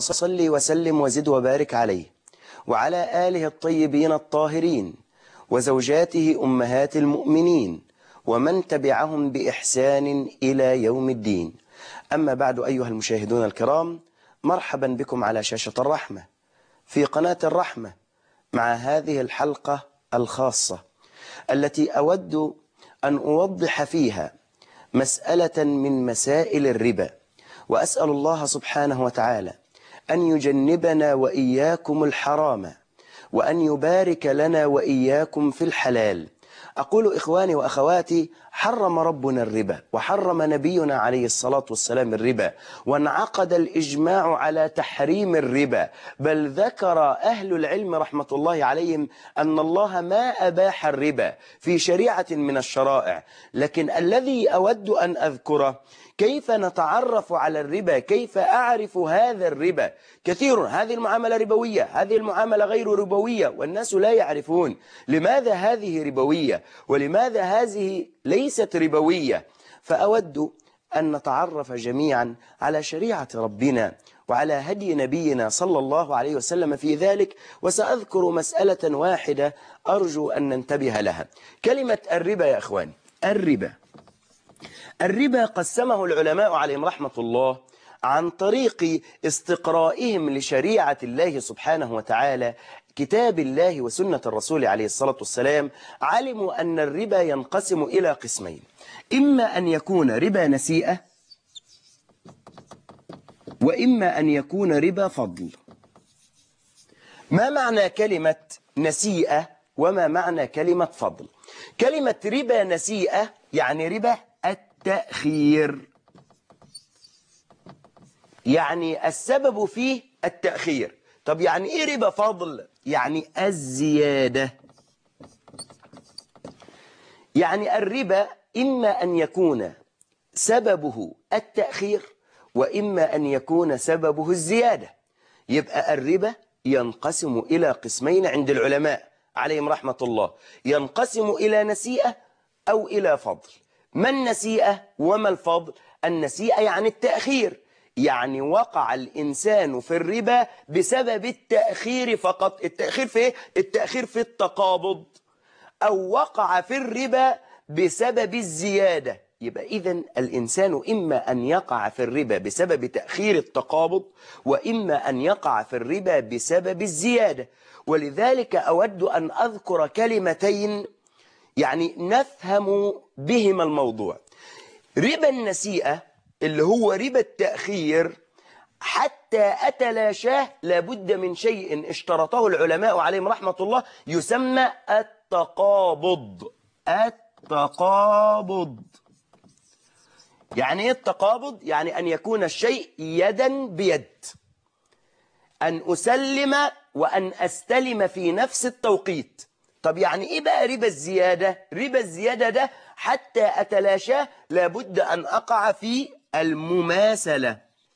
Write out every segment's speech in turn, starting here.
صل وسلم وزد وبارك عليه وعلى آله الطيبين الطاهرين وزوجاته أمهات المؤمنين ومن تبعهم بإحسان إلى يوم الدين أما بعد أيها المشاهدون الكرام مرحبا بكم على شاشة الرحمة في قناة الرحمة مع هذه الحلقة الخاصة التي أود أن أوضح فيها مسألة من مسائل الربا وأسأل الله سبحانه وتعالى أن يجنبنا وإياكم الحرام وأن يبارك لنا وإياكم في الحلال أقول إخواني وأخواتي حرم ربنا الربا وحرم نبينا عليه الصلاة والسلام الربا وانعقد الإجماع على تحريم الربا بل ذكر أهل العلم رحمة الله عليهم أن الله ما أباح الربا في شريعة من الشرائع لكن الذي أود أن أذكره كيف نتعرف على الربا كيف أعرف هذا الربا كثير هذه المعاملة ربوية هذه المعاملة غير ربوية والناس لا يعرفون لماذا هذه ربوية ولماذا هذه ليست ربوية فأود أن نتعرف جميعا على شريعة ربنا وعلى هدي نبينا صلى الله عليه وسلم في ذلك وسأذكر مسألة واحدة أرجو أن ننتبه لها كلمة الربا يا أخواني الربا الربا قسمه العلماء عليهم رحمة الله عن طريق استقرائهم لشريعة الله سبحانه وتعالى كتاب الله وسنة الرسول عليه الصلاة والسلام علموا أن الربا ينقسم إلى قسمين إما أن يكون ربا نسيئة وإما أن يكون ربا فضل ما معنى كلمة نسيئة وما معنى كلمة فضل كلمة ربا نسيئة يعني ربا التأخير يعني السبب فيه التأخير طب يعني ايه ربا فضل يعني الزيادة يعني الربا إما أن يكون سببه التأخير وإما أن يكون سببه الزيادة يبقى الربا ينقسم إلى قسمين عند العلماء عليهم رحمة الله ينقسم إلى نسيئة أو إلى فضل ما النسيئة وما الفضل النسيئة يعني التأخير يعني وقع الإنسان في الربا بسبب التأخير فقط التأخير في إيه؟ التأخير في التقابض أو وقع في الربا بسبب الزيادة يبقى إذا الإنسان إما أن يقع في الربا بسبب تأخير التقابض وإما أن يقع في الربا بسبب الزيادة ولذلك أود أن أذكر كلمتين يعني نفهم بهما الموضوع ربا النسيئة اللي هو ربا التأخير حتى أتلاشاه لابد من شيء اشترطه العلماء عليهم رحمة الله يسمى التقابض التقابض يعني ايه التقابض؟ يعني أن يكون الشيء يدا بيد أن أسلم وأن أستلم في نفس التوقيت طب يعني ايه بقى ربا الزيادة ربا الزيادة ده حتى أتلاشاه لابد أن أقع في المماثلة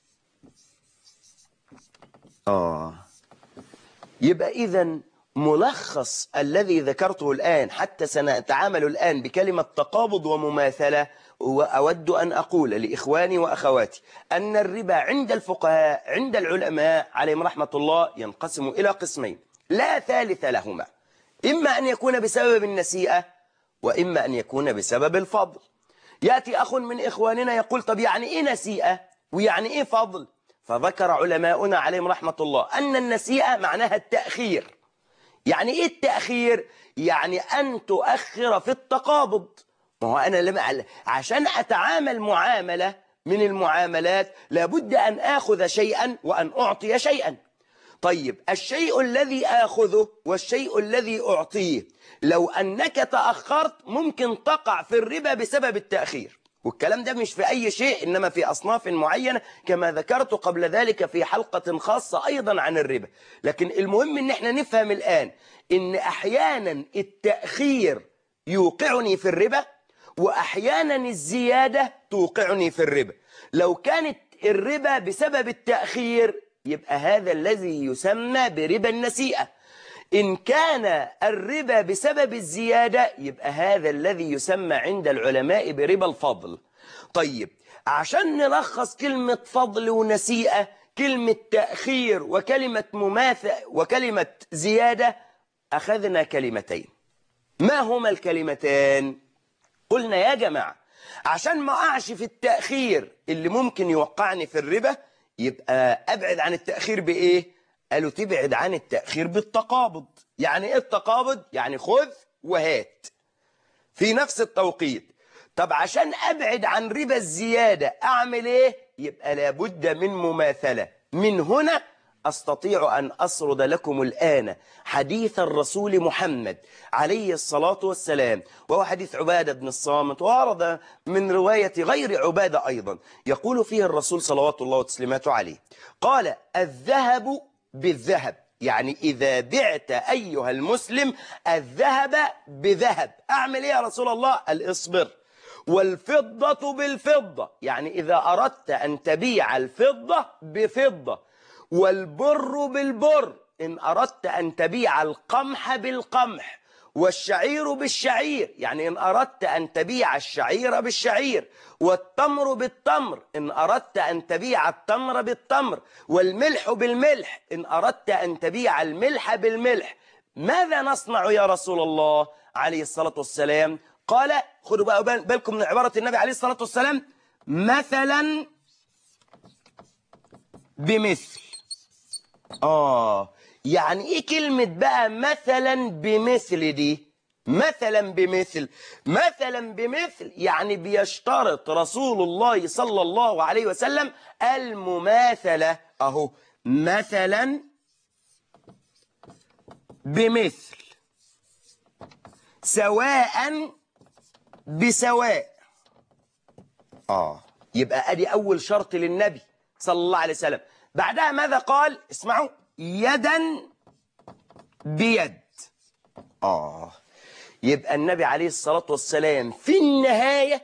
آه يبقى إذا ملخص الذي ذكرته الآن حتى سنتعامل الآن بكلمة تقابض ومماثلة وأود أن أقول لإخواني وأخواتي أن الربا عند الفقهاء عند العلماء عليهم رحمة الله ينقسم إلى قسمين لا ثالث لهما إما أن يكون بسبب النسيئة وإما أن يكون بسبب الفضل يأتي أخ من إخواننا يقول طب يعني إيه نسيئة ويعني إيه فضل فذكر علماؤنا عليهم رحمة الله أن النسيئة معناها التأخير يعني إيه التأخير يعني أن تؤخر في التقابض ما هو أنا لما عشان أتعامل معاملة من المعاملات لابد أن آخذ شيئا وأن أعطي شيئا طيب الشيء الذي آخذه والشيء الذي أعطيه لو أنك تأخرت ممكن تقع في الربا بسبب التأخير والكلام ده مش في أي شيء إنما في أصناف معينة كما ذكرت قبل ذلك في حلقة خاصة أيضا عن الربا لكن المهم إن احنا نفهم الآن إن أحيانا التأخير يوقعني في الربا وأحيانا الزيادة توقعني في الربا لو كانت الربا بسبب التأخير يبقى هذا الذي يسمى بربا النسيئة إن كان الربا بسبب الزيادة يبقى هذا الذي يسمى عند العلماء بربا الفضل طيب عشان نلخص كلمة فضل ونسيئة كلمة تأخير وكلمة مماثل وكلمة زيادة أخذنا كلمتين ما هما الكلمتان قلنا يا جماعة عشان ما أقعش في التأخير اللي ممكن يوقعني في الربا يبقى أبعد عن التأخير بإيه قالوا تبعد عن التأخير بالتقابض يعني إيه التقابض يعني خذ وهات في نفس التوقيت طب عشان أبعد عن ربا الزيادة أعمل إيه يبقى لابد من مماثلة من هنا أستطيع أن أسرد لكم الآن حديث الرسول محمد عليه الصلاة والسلام وهو حديث عبادة بن الصامت وورد من رواية غير عبادة أيضا يقول فيه الرسول صلوات الله وتسليماته عليه قال الذهب بالذهب يعني إذا بعت أيها المسلم الذهب بذهب أعمل إيه يا رسول الله الإصبر والفضة بالفضة يعني إذا أردت أن تبيع الفضة بفضة والبر بالبر إن أردت أن تبيع القمح بالقمح والشعير بالشعير يعني إن أردت أن تبيع الشعير بالشعير والتمر بالتمر إن أردت أن تبيع التمر بالتمر والملح بالملح إن أردت أن تبيع الملح بالملح ماذا نصنع يا رسول الله عليه الصلاة والسلام قال خذوا بقى بالكم من عبارة النبي عليه الصلاة والسلام مثلا بمثل آه يعني إيه كلمة بقى مثلا بمثل دي مثلا بمثل مثلا بمثل يعني بيشترط رسول الله صلى الله عليه وسلم المماثلة أهو مثلا بمثل سواء بسواء آه يبقى أدي أول شرط للنبي صلى الله عليه وسلم بعدها ماذا قال اسمعوا يدا بيد آه يبقى النبي عليه الصلاة والسلام في النهاية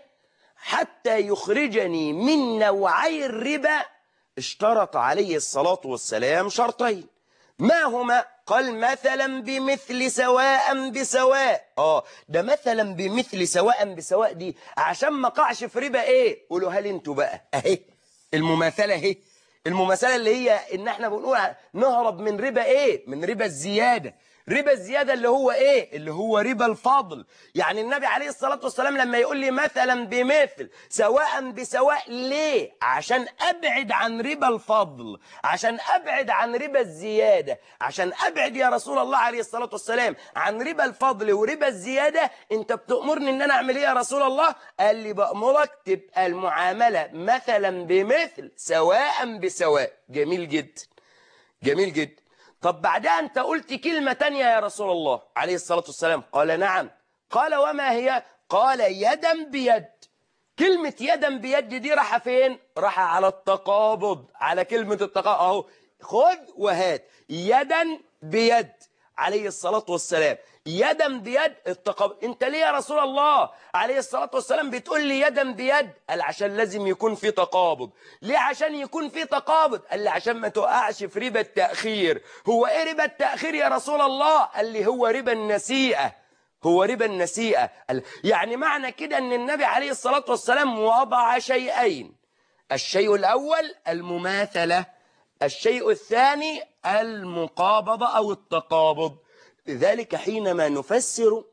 حتى يخرجني من نوعي الربا اشترط عليه الصلاة والسلام شرطين ما هما قال مثلا بمثل سواء بسواء اه ده مثلا بمثل سواء بسواء دي عشان ما قعش في ربا ايه قولوا هل انتوا بقى اهي المماثله اهي المماثله اللي هي ان احنا بنقول نهرب من ربا ايه من ربا الزياده ربا الزيادة اللي هو ايه اللي هو ربا الفضل يعني النبي عليه الصلاة والسلام لما يقول لي مثلا بمثل سواء بسواء ليه عشان ابعد عن ربا الفضل عشان ابعد عن ربا الزيادة عشان ابعد يا رسول الله عليه الصلاة والسلام عن ربا الفضل وربا الزيادة انت بتأمرني ان انا اعمل ايه يا رسول الله قال لي بأمرك تبقى المعاملة مثلا بمثل سواء بسواء جميل جدا جميل جدا طب بعدها أنت قلت كلمة تانية يا رسول الله عليه الصلاة والسلام قال نعم قال وما هي قال يدا بيد كلمة يدا بيد دي راح فين راح على التقابض على كلمة التقابض اهو خذ وهات يدا بيد عليه الصلاة والسلام يدا بيد التقابض انت ليه يا رسول الله عليه الصلاة والسلام بتقول لي يدا بيد قال عشان لازم يكون في تقابض ليه عشان يكون في تقابض قال لي عشان ما تقعش في ربا التأخير هو ايه ربا التأخير يا رسول الله قال لي هو ربا النسيئة هو ربا النسيئة قال يعني معنى كده ان النبي عليه الصلاة والسلام وضع شيئين الشيء الأول المماثلة الشيء الثاني المقابضة أو التقابض لذلك حينما نفسر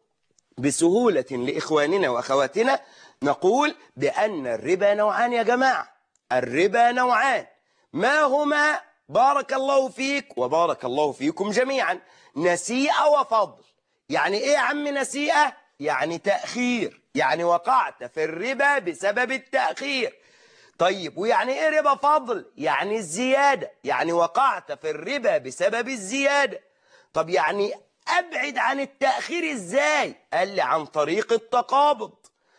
بسهولة لإخواننا وأخواتنا نقول بأن الربا نوعان يا جماعة الربا نوعان ما هما بارك الله فيك وبارك الله فيكم جميعا نسيئة وفضل يعني إيه يا عم نسيئة؟ يعني تأخير يعني وقعت في الربا بسبب التأخير طيب ويعني ايه ربا فضل يعني الزيادة يعني وقعت في الربا بسبب الزيادة طب يعني ابعد عن التأخير ازاي قال لي عن طريق التقابض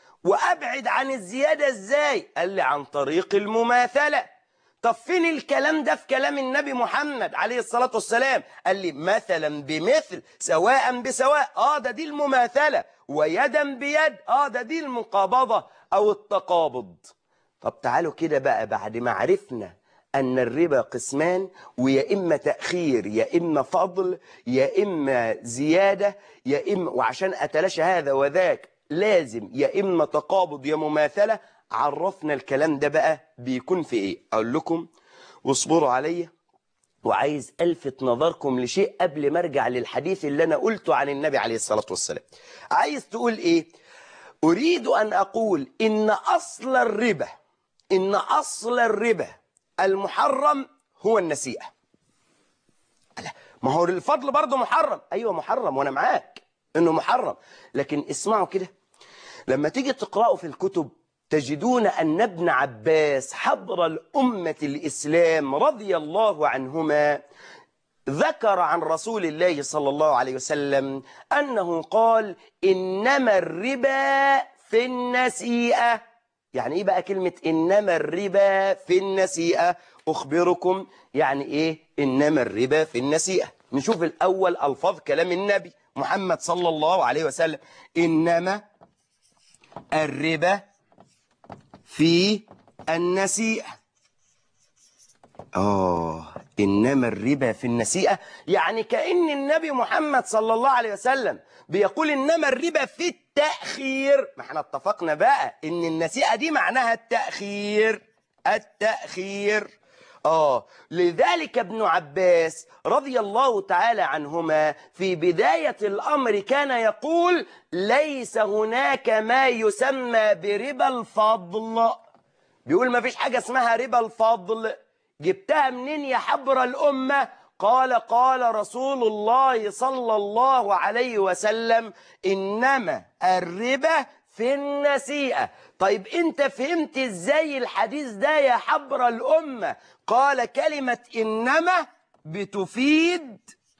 وابعد عن الزيادة ازاي قال لي عن طريق المماثلة طب فين الكلام ده في كلام النبي محمد عليه الصلاة والسلام قال لي مثلا بمثل سواء بسواء اه ده دي المماثلة ويدا بيد اه ده دي المقابضة او التقابض طب تعالوا كده بقى بعد ما عرفنا أن الربا قسمان ويا إما تأخير يا إما فضل يا إما زيادة يا إما وعشان أتلاشى هذا وذاك لازم يا إما تقابض يا مماثلة عرفنا الكلام ده بقى بيكون في إيه أقول لكم واصبروا عليا وعايز ألفت نظركم لشيء قبل ما ارجع للحديث اللي أنا قلته عن النبي عليه الصلاة والسلام عايز تقول إيه أريد أن أقول إن أصل الربا إن أصل الربا المحرم هو النسيئة لا ما هو الفضل برضه محرم أيوة محرم وأنا معاك إنه محرم لكن اسمعوا كده لما تيجي تقرأوا في الكتب تجدون أن ابن عباس حبر الأمة الإسلام رضي الله عنهما ذكر عن رسول الله صلى الله عليه وسلم أنه قال إنما الربا في النسيئة يعني إيه بقى كلمة إنما الربا في النسيئة أخبركم يعني إيه إنما الربا في النسيئة نشوف الأول ألفاظ كلام النبي محمد صلى الله عليه وسلم إنما الربا في النسيئة آه إنما الربا في النسيئة يعني كأن النبي محمد صلى الله عليه وسلم بيقول إنما الربا في التأخير ما احنا اتفقنا بقى إن النسيئة دي معناها التأخير التأخير آه لذلك ابن عباس رضي الله تعالى عنهما في بداية الأمر كان يقول ليس هناك ما يسمى بربا الفضل بيقول ما فيش حاجة اسمها ربا الفضل جبتها منين يا حبر الأمة قال قال رسول الله صلى الله عليه وسلم إنما الربا في النسيئة طيب انت فهمت ازاي الحديث ده يا حبر الأمة قال كلمة إنما بتفيد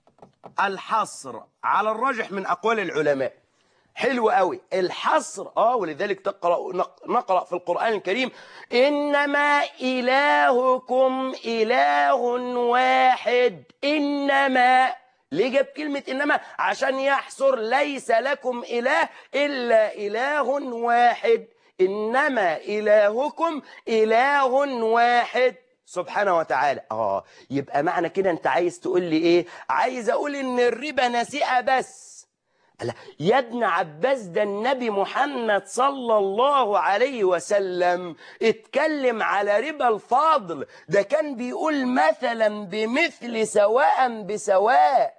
الحصر على الراجح من أقوال العلماء حلو قوي الحصر اه ولذلك تقرأ نقرأ في القرآن الكريم إنما إلهكم إله واحد إنما ليه جاب كلمة إنما عشان يحصر ليس لكم إله إلا إله واحد إنما إلهكم إله واحد سبحانه وتعالى اه يبقى معنى كده انت عايز تقول لي ايه عايز اقول ان الربا نسيئة بس لا يا ابن عباس ده النبي محمد صلى الله عليه وسلم اتكلم على ربا الفاضل ده كان بيقول مثلا بمثل سواء بسواء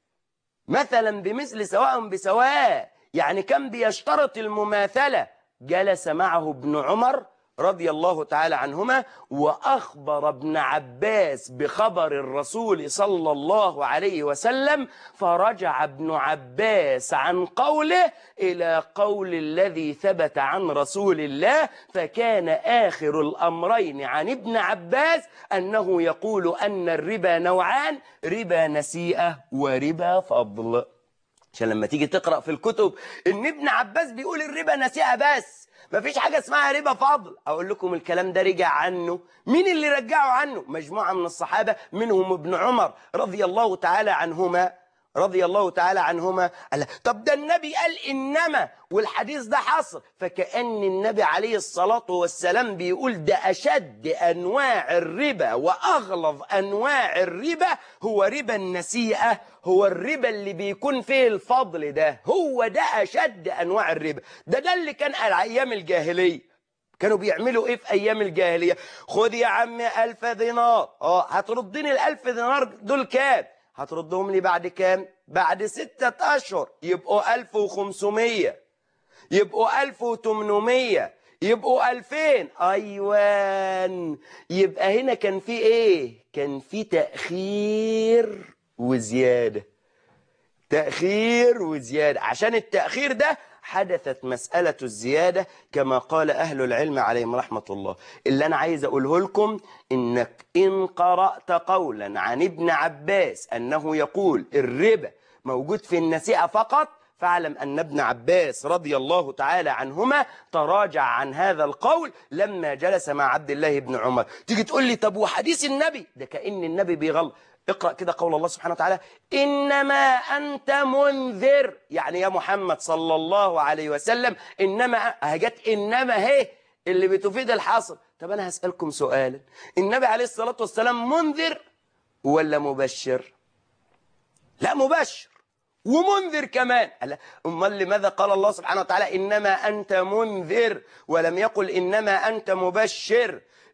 مثلا بمثل سواء بسواء يعني كان بيشترط المماثلة جلس معه ابن عمر رضي الله تعالى عنهما وأخبر ابن عباس بخبر الرسول صلى الله عليه وسلم فرجع ابن عباس عن قوله إلى قول الذي ثبت عن رسول الله فكان آخر الأمرين عن ابن عباس أنه يقول أن الربا نوعان ربا نسيئة وربا فضل عشان لما تيجي تقرأ في الكتب إن ابن عباس بيقول الربا نسيئة بس مفيش حاجة اسمها ربا فضل أقول لكم الكلام ده رجع عنه مين اللي رجعه عنه مجموعة من الصحابة منهم ابن عمر رضي الله تعالى عنهما رضي الله تعالى عنهما قال طب ده النبي قال إنما والحديث ده حصر فكأن النبي عليه الصلاة والسلام بيقول ده أشد أنواع الربا وأغلظ أنواع الربا هو ربا النسيئة هو الربا اللي بيكون فيه الفضل ده هو ده أشد أنواع الربا ده ده اللي كان على أيام الجاهلية كانوا بيعملوا ايه في ايام الجاهليه خد يا عم ألف دينار اه هتردني الألف دينار دول كام هتردهم لي بعد كام بعد ستة أشهر يبقوا 1500 يبقوا 1800 يبقوا 2000 أيوان يبقى هنا كان في إيه كان في تأخير وزيادة تأخير وزيادة عشان التأخير ده حدثت مسألة الزيادة كما قال أهل العلم عليهم رحمة الله اللي أنا عايز أقوله لكم إنك إن قرأت قولا عن ابن عباس أنه يقول الربا موجود في النسيئة فقط فاعلم أن ابن عباس رضي الله تعالى عنهما تراجع عن هذا القول لما جلس مع عبد الله بن عمر تيجي تقول لي طب وحديث النبي ده كأن النبي بيغلط اقرأ كده قول الله سبحانه وتعالى إنما أنت منذر يعني يا محمد صلى الله عليه وسلم إنما هجت إنما هي اللي بتفيد الحصر طب أنا هسألكم سؤالا النبي عليه الصلاة والسلام منذر ولا مبشر لا مبشر ومنذر كمان أمال لماذا قال الله سبحانه وتعالى إنما أنت منذر ولم يقل إنما أنت مبشر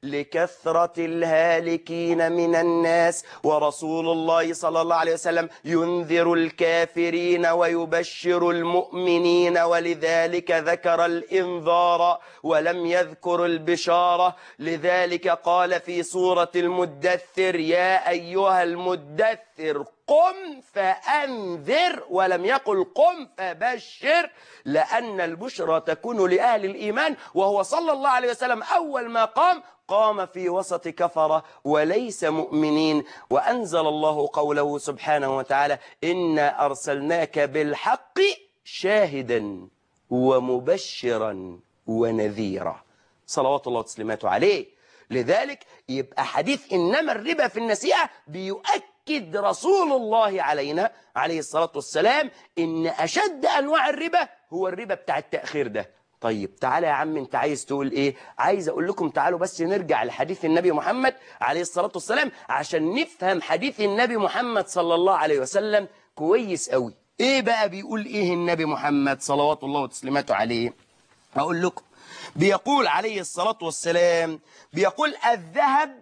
لكثرة الهالكين من الناس ورسول الله صلى الله عليه وسلم ينذر الكافرين ويبشر المؤمنين ولذلك ذكر الإنذار ولم يذكر البشارة لذلك قال في سورة المدثر يا أيها المدثر قم فأنذر ولم يقل قم فبشر لأن البشرى تكون لأهل الإيمان وهو صلى الله عليه وسلم أول ما قام قام في وسط كفرة وليس مؤمنين وأنزل الله قوله سبحانه وتعالى إنا أرسلناك بالحق شاهدا ومبشرا ونذيرا صلوات الله وتسليماته عليه لذلك يبقى حديث إنما الربا في النسيئة بيؤكد رسول الله علينا عليه الصلاة والسلام إن أشد أنواع الربا هو الربا بتاع التأخير ده طيب تعالى يا عم انت عايز تقول ايه عايز اقول لكم تعالوا بس نرجع لحديث النبي محمد عليه الصلاة والسلام عشان نفهم حديث النبي محمد صلى الله عليه وسلم كويس قوي ايه بقى بيقول ايه النبي محمد صلوات الله وتسليماته عليه اقول لكم بيقول عليه الصلاة والسلام بيقول الذهب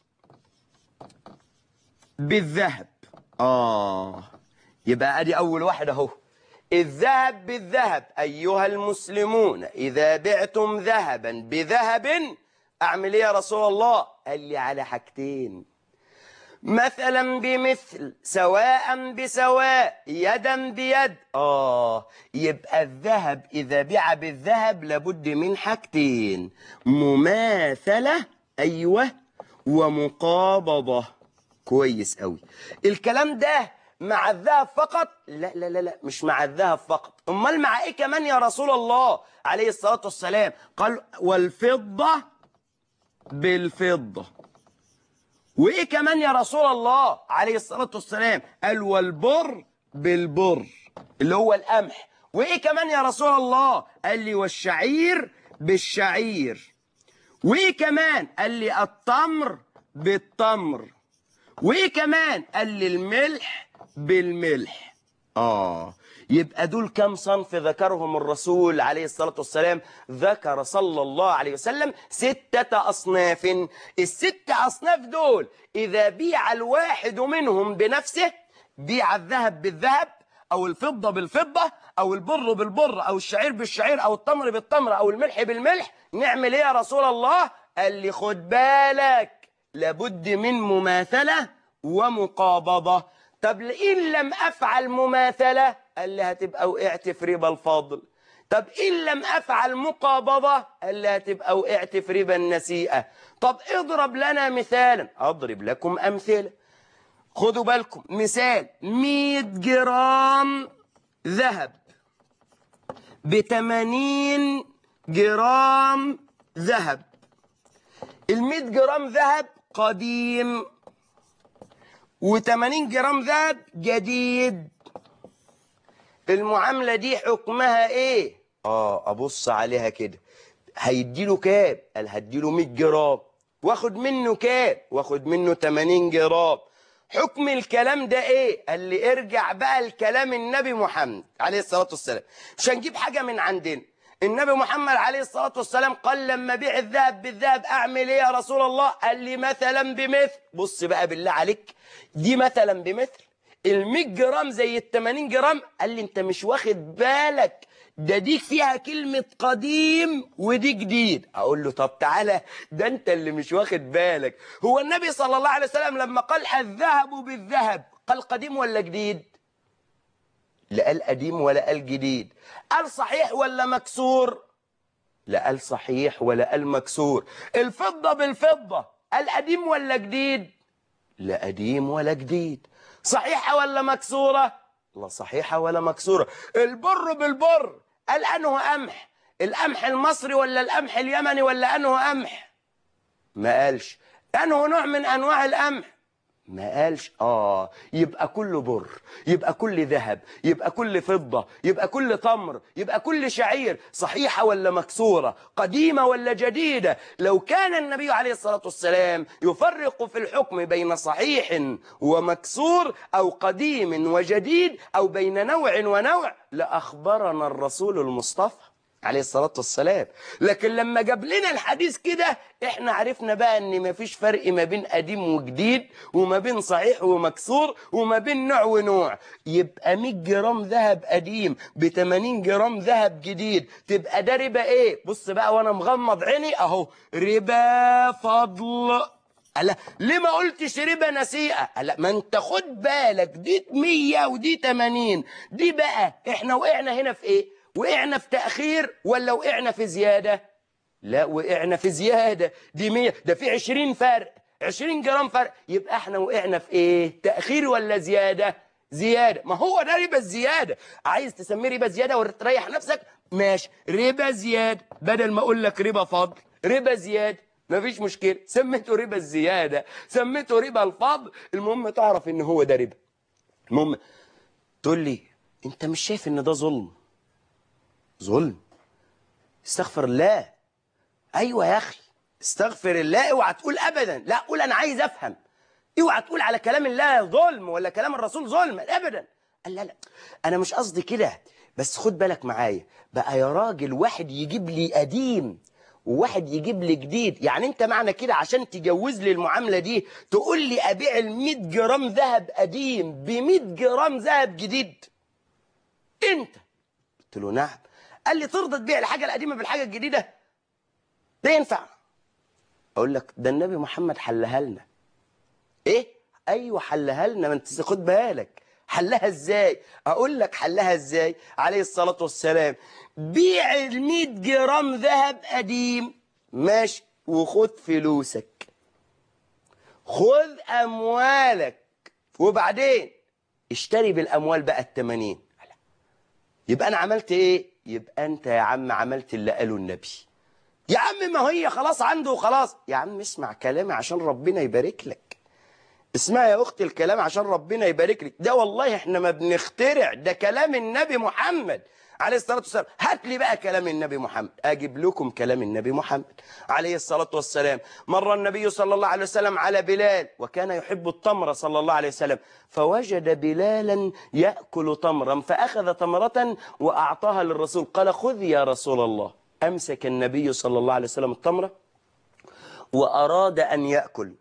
بالذهب آه يبقى ادي أول واحد أهو الذهب بالذهب أيها المسلمون إذا بعتم ذهبا بذهب أعمل إيه يا رسول الله قال لي على حاجتين مثلا بمثل سواء بسواء يدا بيد آه يبقى الذهب إذا بيع بالذهب لابد من حاجتين مماثلة أيوة ومقابضة كويس قوي الكلام ده مع الذهب فقط لا لا لا لا مش مع الذهب فقط امال مع ايه كمان يا رسول الله عليه الصلاة والسلام قال والفضة بالفضة وايه كمان يا رسول الله عليه الصلاة والسلام قال والبر بالبر اللي هو القمح وايه كمان يا رسول الله قال لي والشعير بالشعير وايه كمان قال لي التمر بالتمر وايه كمان قال لي الملح بالملح اه يبقى دول كم صنف ذكرهم الرسول عليه الصلاة والسلام ذكر صلى الله عليه وسلم ستة أصناف الست أصناف دول إذا بيع الواحد منهم بنفسه بيع الذهب بالذهب أو الفضة بالفضة أو البر بالبر أو الشعير بالشعير أو التمر بالتمر أو الملح بالملح نعمل إيه يا رسول الله قال لي خد بالك لابد من مماثلة ومقابضة طب إن لم أفعل مماثلة قال لي هتبقى وقعت في ربا الفضل طب إن لم أفعل مقابضة قال لي هتبقى وقعت في ربا النسيئة طب اضرب لنا مثالا أضرب لكم أمثلة خدوا بالكم مثال 100 جرام ذهب ب 80 جرام ذهب ال 100 جرام ذهب قديم و80 جرام ذهب جديد المعاملة دي حكمها ايه اه ابص عليها كده هيديله كام قال هديله 100 جرام واخد منه كام واخد منه 80 جرام حكم الكلام ده ايه قال لي ارجع بقى لكلام النبي محمد عليه الصلاة والسلام مش هنجيب حاجة من عندنا النبي محمد عليه الصلاة والسلام قال لما بيع الذهب بالذهب أعمل إيه يا رسول الله قال لي مثلا بمثل بص بقى بالله عليك دي مثلا بمثل ال100 جرام زي ال80 جرام قال لي أنت مش واخد بالك ده دي فيها كلمة قديم ودي جديد أقول له طب تعالى ده أنت اللي مش واخد بالك هو النبي صلى الله عليه وسلم لما قال الذهب بالذهب قال قديم ولا جديد لا قال قديم ولا قال جديد قال صحيح ولا مكسور لا قال صحيح ولا قال مكسور الفضة بالفضة قال قديم ولا جديد لا قديم ولا جديد صحيحة ولا مكسورة لا صحيحة ولا مكسورة البر بالبر قال أنه قمح القمح المصري ولا القمح اليمني ولا أنه قمح ما قالش أنه نوع من أنواع القمح ما قالش آه يبقى كل بر يبقى كل ذهب يبقى كل فضة يبقى كل تمر يبقى كل شعير صحيحة ولا مكسورة قديمة ولا جديدة لو كان النبي عليه الصلاة والسلام يفرق في الحكم بين صحيح ومكسور أو قديم وجديد أو بين نوع ونوع لأخبرنا الرسول المصطفى عليه الصلاة والسلام لكن لما جاب لنا الحديث كده احنا عرفنا بقى ان مفيش فرق ما بين قديم وجديد وما بين صحيح ومكسور وما بين نوع ونوع يبقى 100 جرام ذهب قديم ب 80 جرام ذهب جديد تبقى ده ربا ايه بص بقى وانا مغمض عيني اهو ربا فضل قال ليه ما قلتش ربا نسيئة قال ما انت خد بالك دي 100 ودي 80 دي بقى احنا وقعنا هنا في ايه وقعنا في تأخير ولا وقعنا في زيادة لا وقعنا في زيادة دي 100 ده في 20 فرق 20 جرام فرق يبقى احنا وقعنا في ايه تأخير ولا زيادة زيادة ما هو ده ربا الزيادة عايز تسميه ربا زيادة وتريح نفسك ماشي ربا زيادة بدل ما اقول لك ربا فضل ربا زيادة مفيش مشكلة سميته ربا الزيادة سميته ربا الفضل المهم تعرف ان هو ده ربا المهم تقول لي انت مش شايف ان ده ظلم ظلم استغفر الله ايوه يا اخي استغفر الله اوعى تقول ابدا لا قول انا عايز افهم اوعى تقول على كلام الله ظلم ولا كلام الرسول ظلم ابدا قال لا لا انا مش قصدي كده بس خد بالك معايا بقى يا راجل واحد يجيب لي قديم وواحد يجيب لي جديد يعني انت معنى كده عشان تجوز لي المعامله دي تقول لي ابيع ال 100 جرام ذهب قديم ب 100 جرام ذهب جديد انت قلت له نعم قال لي ترضى تبيع الحاجه القديمه بالحاجه الجديده ده ينفع اقول لك ده النبي محمد حلها لنا ايه ايوه حلها لنا ما انت خد بالك حلها ازاي اقول لك حلها ازاي عليه الصلاه والسلام بيع ال 100 جرام ذهب قديم ماشي وخد فلوسك خذ اموالك وبعدين اشتري بالاموال بقى ال 80 يبقى انا عملت ايه يبقى انت يا عم عملت اللي قاله النبي يا عم ما هي خلاص عنده وخلاص يا عم اسمع كلامي عشان ربنا يبارك لك اسمع يا اختي الكلام عشان ربنا يبارك لك ده والله احنا ما بنخترع ده كلام النبي محمد عليه الصلاة والسلام هات لي بقى كلام النبي محمد أجيب لكم كلام النبي محمد عليه الصلاة والسلام مر النبي صلى الله عليه وسلم على بلال وكان يحب التمر صلى الله عليه وسلم فوجد بلالا يأكل تمرا فأخذ تمرة وأعطاها للرسول قال خذ يا رسول الله أمسك النبي صلى الله عليه وسلم التمرة وأراد أن يأكل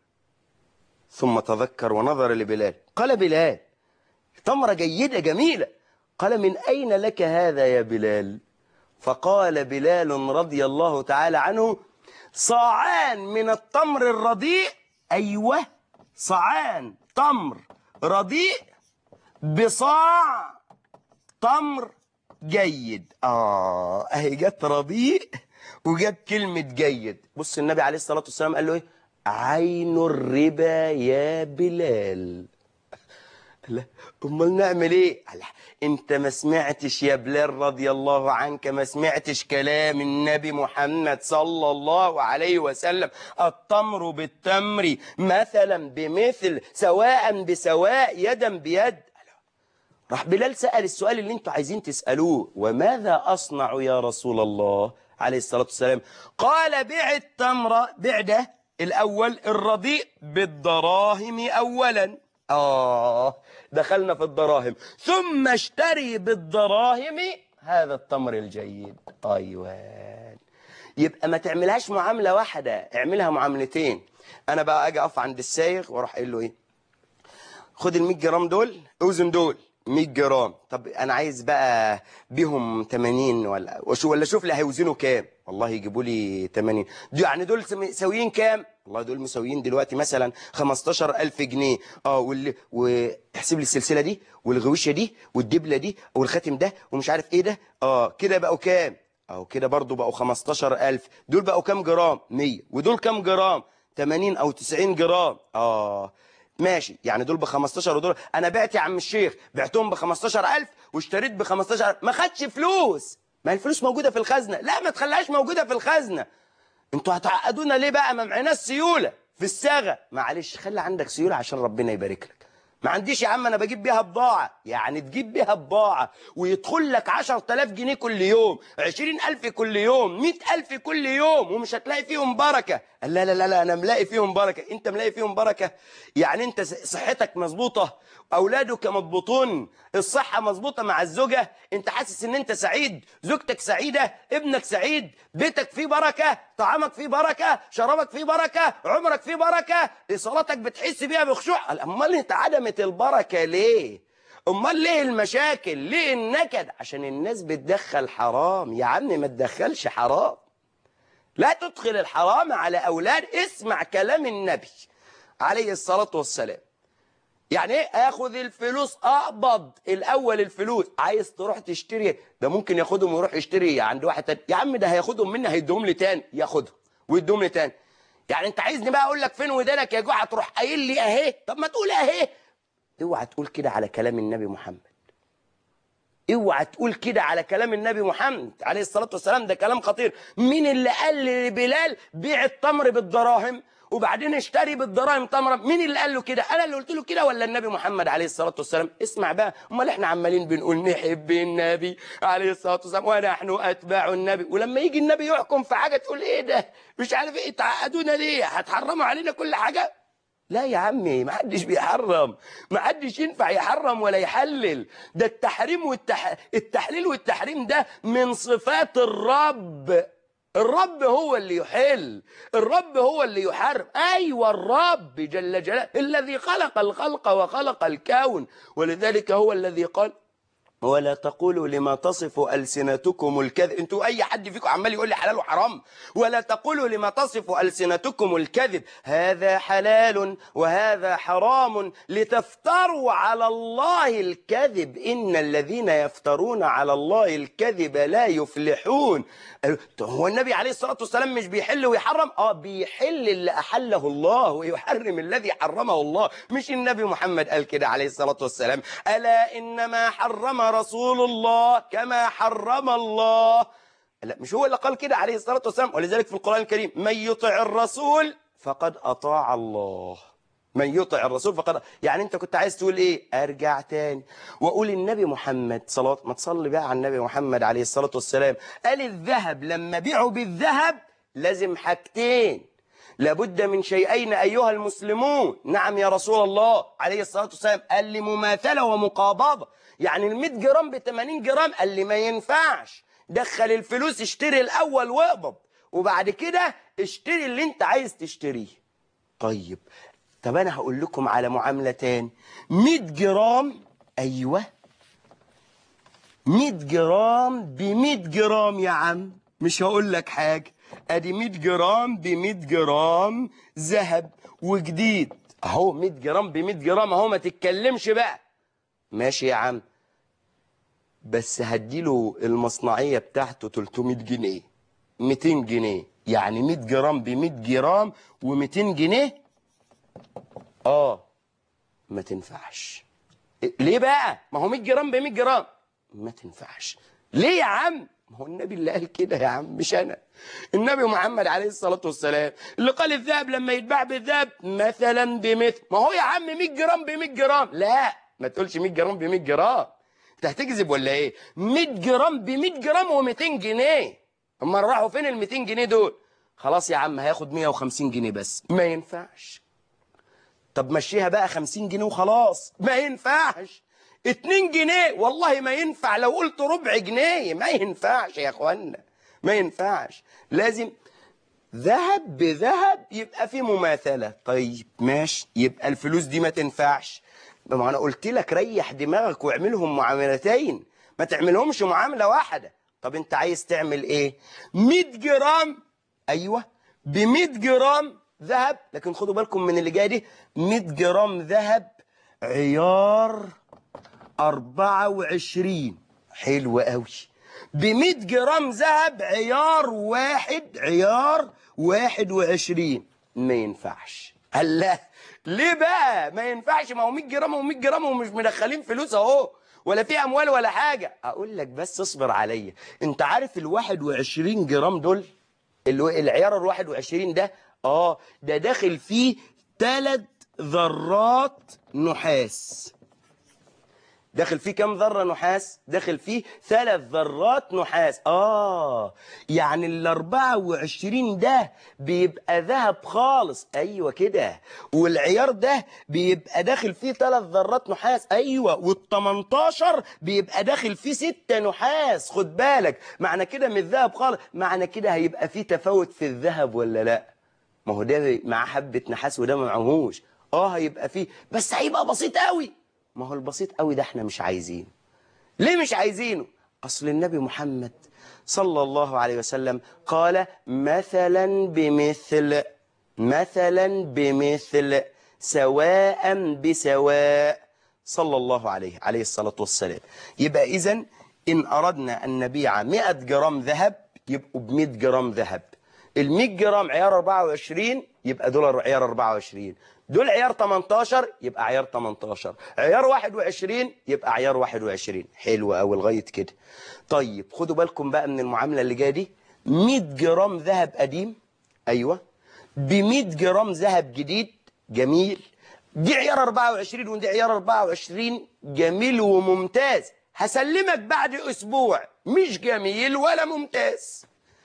ثم تذكر ونظر لبلال قال بلال تمرة جيدة جميلة قال من أين لك هذا يا بلال فقال بلال رضي الله تعالى عنه صاعان من التمر الرديء أيوة صاعان تمر رديء بصاع تمر جيد آه أهي جت رديء وجت كلمة جيد بص النبي عليه الصلاة والسلام قال له إيه عين الربا يا بلال لا امال نعمل ايه لا انت ما سمعتش يا بلال رضي الله عنك ما سمعتش كلام النبي محمد صلى الله عليه وسلم التمر بالتمر مثلا بمثل سواء بسواء يدا بيد راح بلال سأل السؤال اللي انتوا عايزين تسألوه وماذا أصنع يا رسول الله عليه الصلاة والسلام قال بيع التمر بيع ده الأول الرديء بالدراهم أولا آه دخلنا في الدراهم ثم اشتري بالدراهم هذا التمر الجيد أيوان يبقى ما تعملهاش معاملة واحدة اعملها معاملتين أنا بقى أجي أقف عند السايغ وأروح قايل له إيه خد ال 100 جرام دول اوزن دول 100 جرام طب انا عايز بقى بيهم 80 ولا وشو ولا شوف لي هيوزنوا كام والله يجيبوا لي 80 دي يعني دول مساويين كام والله دول مساويين دلوقتي مثلا 15000 جنيه اه واللي واحسب لي السلسله دي والغويشه دي والدبله دي والخاتم ده ومش عارف ايه ده اه كده بقوا كام اه كده برضو بقوا 15000 دول بقوا كام جرام 100 ودول كام جرام 80 او 90 جرام اه ماشي يعني دول ب 15 ودول انا بعت يا عم الشيخ بعتهم ب 15000 واشتريت ب 15000 ما خدش فلوس ما الفلوس موجوده في الخزنه لا ما تخليهاش موجوده في الخزنه انتوا هتعقدونا ليه بقى ما معناش سيوله في الصاغه معلش خلي عندك سيوله عشان ربنا يبارك لك ما عنديش يا عم انا بجيب بيها بضاعة يعني تجيب بيها بضاعة ويدخل لك 10000 جنيه كل يوم 20000 كل يوم 100000 كل يوم ومش هتلاقي فيهم بركة قال لا لا لا لا انا ملاقي فيهم بركة انت ملاقي فيهم بركة يعني انت صحتك مظبوطة اولادك مضبوطون الصحة مظبوطة مع الزوجة انت حاسس ان انت سعيد زوجتك سعيدة ابنك سعيد بيتك فيه بركة طعامك فيه بركة شرابك فيه بركة عمرك فيه بركة صلاتك بتحس بيها بخشوع امال انت عدمت البركة ليه امال ليه المشاكل ليه النكد عشان الناس بتدخل حرام يا عم ما تدخلش حرام لا تدخل الحرام على اولاد اسمع كلام النبي عليه الصلاة والسلام يعني ايه اخذ الفلوس اقبض الاول الفلوس عايز تروح تشتري ده ممكن ياخدهم ويروح يشتري عند واحد تاني يا عم ده هياخدهم مني هيديهم لي تاني ياخدهم ويديهم لي تاني يعني انت عايزني بقى اقول لك فين ودانك يا جوع تروح قايل لي اهي طب ما تقول اهي اوعى تقول كده على كلام النبي محمد اوعى تقول كده على كلام النبي محمد عليه الصلاه والسلام ده كلام خطير مين اللي قال لبلال بيع التمر بالدراهم وبعدين اشتري بالدراهم تمره مين اللي قال له كده انا اللي قلت له كده ولا النبي محمد عليه الصلاه والسلام اسمع بقى امال احنا عمالين بنقول نحب النبي عليه الصلاه والسلام ونحن اتباع النبي ولما يجي النبي يحكم في حاجه تقول ايه ده مش عارف ايه تعقدونا ليه هتحرموا علينا كل حاجه لا يا عمي ما حدش بيحرم ما حدش ينفع يحرم ولا يحلل ده التحريم والتح... التحليل والتحريم ده من صفات الرب الرب هو اللي يحل الرب هو اللي يحرم أيوة الرب جل جلاله الذي خلق الخلق وخلق الكون ولذلك هو الذي قال ولا تقولوا لما تصف ألسنتكم الكذب انتوا أي حد فيكم عمال يقول لي حلال وحرام ولا تقولوا لما تصف ألسنتكم الكذب هذا حلال وهذا حرام لتفتروا على الله الكذب إن الذين يفترون على الله الكذب لا يفلحون هو النبي عليه الصلاة والسلام مش بيحل ويحرم اه بيحل اللي أحله الله ويحرم الذي حرمه الله مش النبي محمد قال كده عليه الصلاة والسلام ألا إنما حرم رسول الله كما حرم الله لا مش هو اللي قال كده عليه الصلاة والسلام ولذلك في القرآن الكريم من يطع الرسول فقد أطاع الله من يطع الرسول فقد يعني انت كنت عايز تقول ايه ارجع تاني واقول النبي محمد صلاه ما تصلي بقى على النبي محمد عليه الصلاه والسلام قال الذهب لما بيعوا بالذهب لازم حاجتين لابد من شيئين ايها المسلمون نعم يا رسول الله عليه الصلاه والسلام قال لي مماثله ومقابضه يعني ال 100 جرام ب 80 جرام قال لي ما ينفعش دخل الفلوس اشتري الاول واقبض وبعد كده اشتري اللي انت عايز تشتريه طيب طب انا هقول لكم على معامله تاني 100 جرام ايوه 100 جرام ب 100 جرام يا عم مش هقول لك حاجه ادي 100 جرام ب 100 جرام ذهب وجديد اهو 100 جرام ب 100 جرام اهو ما تتكلمش بقى ماشي يا عم بس هديله المصنعيه بتاعته 300 جنيه 200 جنيه يعني 100 جرام ب 100 جرام و200 جنيه اه ما تنفعش ليه بقى ما هو 100 جرام ب 100 جرام ما تنفعش ليه يا عم ما هو النبي اللي قال كده يا عم مش انا النبي محمد عليه الصلاة والسلام اللي قال الذهب لما يتباع بالذهب مثلا بمثل ما هو يا عم 100 جرام ب 100 جرام لا ما تقولش 100 جرام ب 100 جرام انت هتكذب ولا ايه 100 جرام ب 100 جرام و200 جنيه اما راحوا فين ال 200 جنيه دول خلاص يا عم هياخد 150 جنيه بس ما ينفعش طب مشيها بقى 50 جنيه وخلاص ما ينفعش 2 جنيه والله ما ينفع لو قلت ربع جنيه ما ينفعش يا اخوانا ما ينفعش لازم ذهب بذهب يبقى في مماثلة طيب ماشي يبقى الفلوس دي ما تنفعش ما انا قلت لك ريح دماغك واعملهم معاملتين ما تعملهمش معاملة واحدة طب انت عايز تعمل ايه 100 جرام ايوه ب 100 جرام ذهب لكن خدوا بالكم من اللي جاي دي 100 جرام ذهب عيار 24 حلو قوي ب 100 جرام ذهب عيار واحد عيار 21 ما ينفعش قال لا ليه بقى ما ينفعش ما هو 100 جرام و100 جرام ومش مدخلين فلوس اهو ولا في اموال ولا حاجه اقول لك بس اصبر عليا انت عارف ال 21 جرام دول اللي العيار ال 21 ده اه ده داخل فيه ثلاث ذرات نحاس داخل فيه كم ذرة نحاس داخل فيه ثلاث ذرات نحاس آه يعني ال 24 ده بيبقى ذهب خالص أيوة كده والعيار ده بيبقى داخل فيه ثلاث ذرات نحاس أيوة وال 18 بيبقى داخل فيه ستة نحاس خد بالك معنى كده من الذهب خالص معنى كده هيبقى فيه تفاوت في الذهب ولا لا ما هو ده معاه حبة نحاس وده ما معهوش اه هيبقى فيه بس هيبقى بسيط قوي ما هو البسيط قوي ده احنا مش عايزينه ليه مش عايزينه اصل النبي محمد صلى الله عليه وسلم قال مثلا بمثل مثلا بمثل سواء بسواء صلى الله عليه عليه الصلاة والسلام يبقى إذن إن أردنا أن نبيع 100 جرام ذهب يبقوا ب 100 جرام ذهب ال 100 جرام عيار 24 يبقى دولار عيار 24 دول عيار 18 يبقى عيار 18 عيار 21 يبقى عيار 21 حلو قوي لغايه كده طيب خدوا بالكم بقى من المعامله اللي جايه دي 100 جرام ذهب قديم ايوه ب 100 جرام ذهب جديد جميل دي عيار 24 ودي عيار 24 جميل وممتاز هسلمك بعد اسبوع مش جميل ولا ممتاز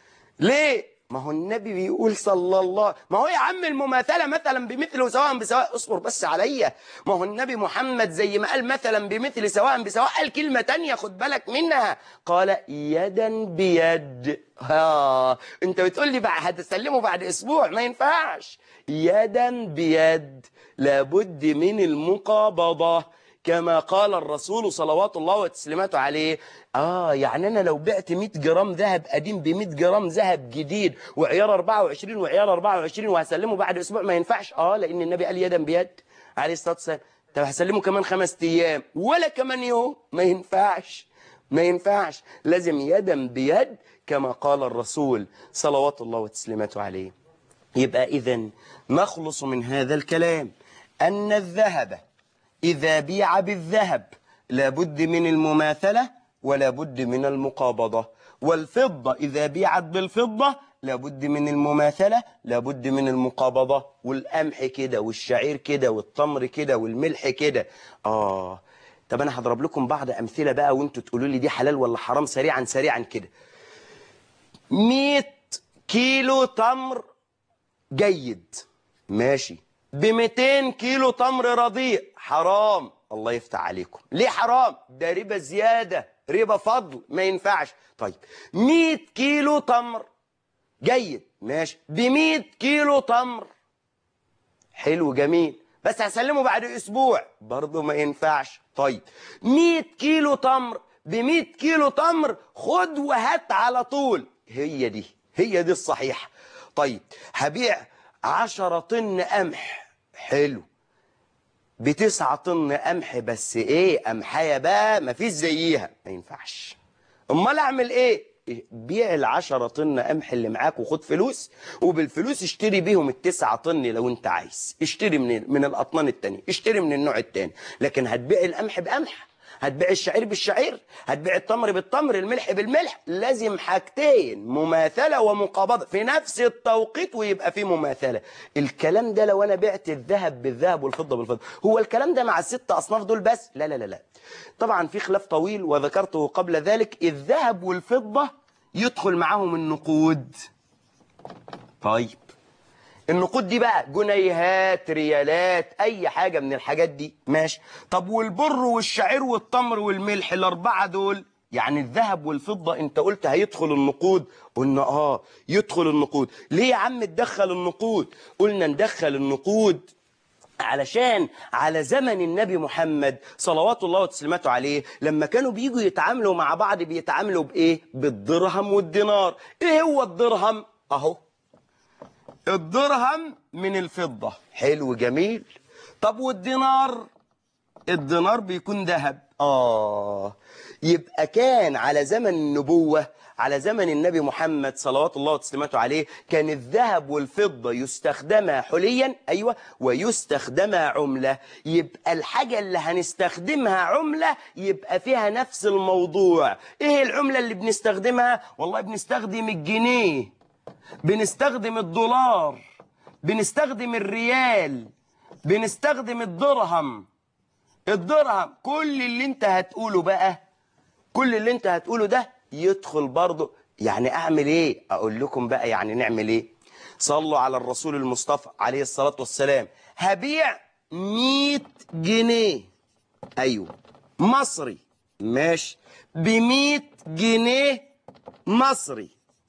ليه ما هو النبي بيقول صلى الله ما هو يا عم المماثلة مثلا بمثل سواء بسواء اصبر بس عليا ما هو النبي محمد زي ما قال مثلا بمثل سواء بسواء قال كلمة تانية خد بالك منها قال يدا بيد ها انت بتقول لي بقى هتسلمه بعد اسبوع ما ينفعش يدا بيد لابد من المقابضة كما قال الرسول صلوات الله وتسليماته عليه آه يعني أنا لو بعت 100 جرام ذهب قديم ب 100 جرام ذهب جديد وعيار 24 وعيار 24 وهسلمه بعد أسبوع ما ينفعش آه لأن النبي قال يدا بيد عليه الصلاة والسلام طب هسلمه كمان خمس أيام ولا كمان يوم ما ينفعش ما ينفعش لازم يدا بيد كما قال الرسول صلوات الله وتسليماته عليه يبقى إذا نخلص من هذا الكلام أن الذهب إذا بيع بالذهب لابد من المماثلة ولا بد من المقابضة والفضة إذا بيعت بالفضة لابد من المماثلة لابد من المقابضة والقمح كده والشعير كده والتمر كده والملح كده آه طب أنا هضرب لكم بعض أمثلة بقى وانتوا تقولوا لي دي حلال ولا حرام سريعا سريعا كده 100 كيلو تمر جيد ماشي ب 200 كيلو تمر رديء حرام الله يفتح عليكم ليه حرام ده ربا زيادة ربا فضل ما ينفعش طيب 100 كيلو تمر جيد ماشي ب 100 كيلو تمر حلو جميل بس هسلمه بعد اسبوع برضه ما ينفعش طيب 100 كيلو تمر ب 100 كيلو تمر خد وهات على طول هي دي هي دي الصحيحة طيب هبيع 10 طن قمح حلو بتسعة طن قمح بس ايه قمحية بقى مفيش زيها ما ينفعش امال اعمل ايه بيع العشرة طن قمح اللي معاك وخد فلوس وبالفلوس اشتري بيهم التسعة طن لو انت عايز اشتري من من الاطنان التانية اشتري من النوع التاني لكن هتبيع القمح بقمح هتبيع الشعير بالشعير هتبيع التمر بالتمر الملح بالملح لازم حاجتين مماثلة ومقابضة في نفس التوقيت ويبقى في مماثلة الكلام ده لو انا بعت الذهب بالذهب والفضة بالفضة هو الكلام ده مع الست اصناف دول بس لا لا لا لا طبعا في خلاف طويل وذكرته قبل ذلك الذهب والفضة يدخل معاهم النقود طيب النقود دي بقى جنيهات ريالات اي حاجة من الحاجات دي ماشي طب والبر والشعير والتمر والملح الاربعة دول يعني الذهب والفضة انت قلت هيدخل النقود قلنا اه يدخل النقود ليه يا عم تدخل النقود قلنا ندخل النقود علشان على زمن النبي محمد صلوات الله وتسليماته عليه لما كانوا بيجوا يتعاملوا مع بعض بيتعاملوا بايه بالدرهم والدينار ايه هو الدرهم اهو الدرهم من الفضة حلو جميل طب والدينار الدينار بيكون ذهب آه يبقى كان على زمن النبوة على زمن النبي محمد صلوات الله وتسليماته عليه كان الذهب والفضة يستخدما حليا أيوة ويستخدما عملة يبقى الحاجة اللي هنستخدمها عملة يبقى فيها نفس الموضوع إيه العملة اللي بنستخدمها والله بنستخدم الجنيه بنستخدم الدولار بنستخدم الريال بنستخدم الدرهم الدرهم كل اللي انت هتقوله بقى كل اللي انت هتقوله ده يدخل برضه يعني اعمل ايه اقول لكم بقى يعني نعمل ايه صلوا على الرسول المصطفى عليه الصلاة والسلام هبيع 100 جنيه ايوه مصري ماشي ب 100 جنيه مصري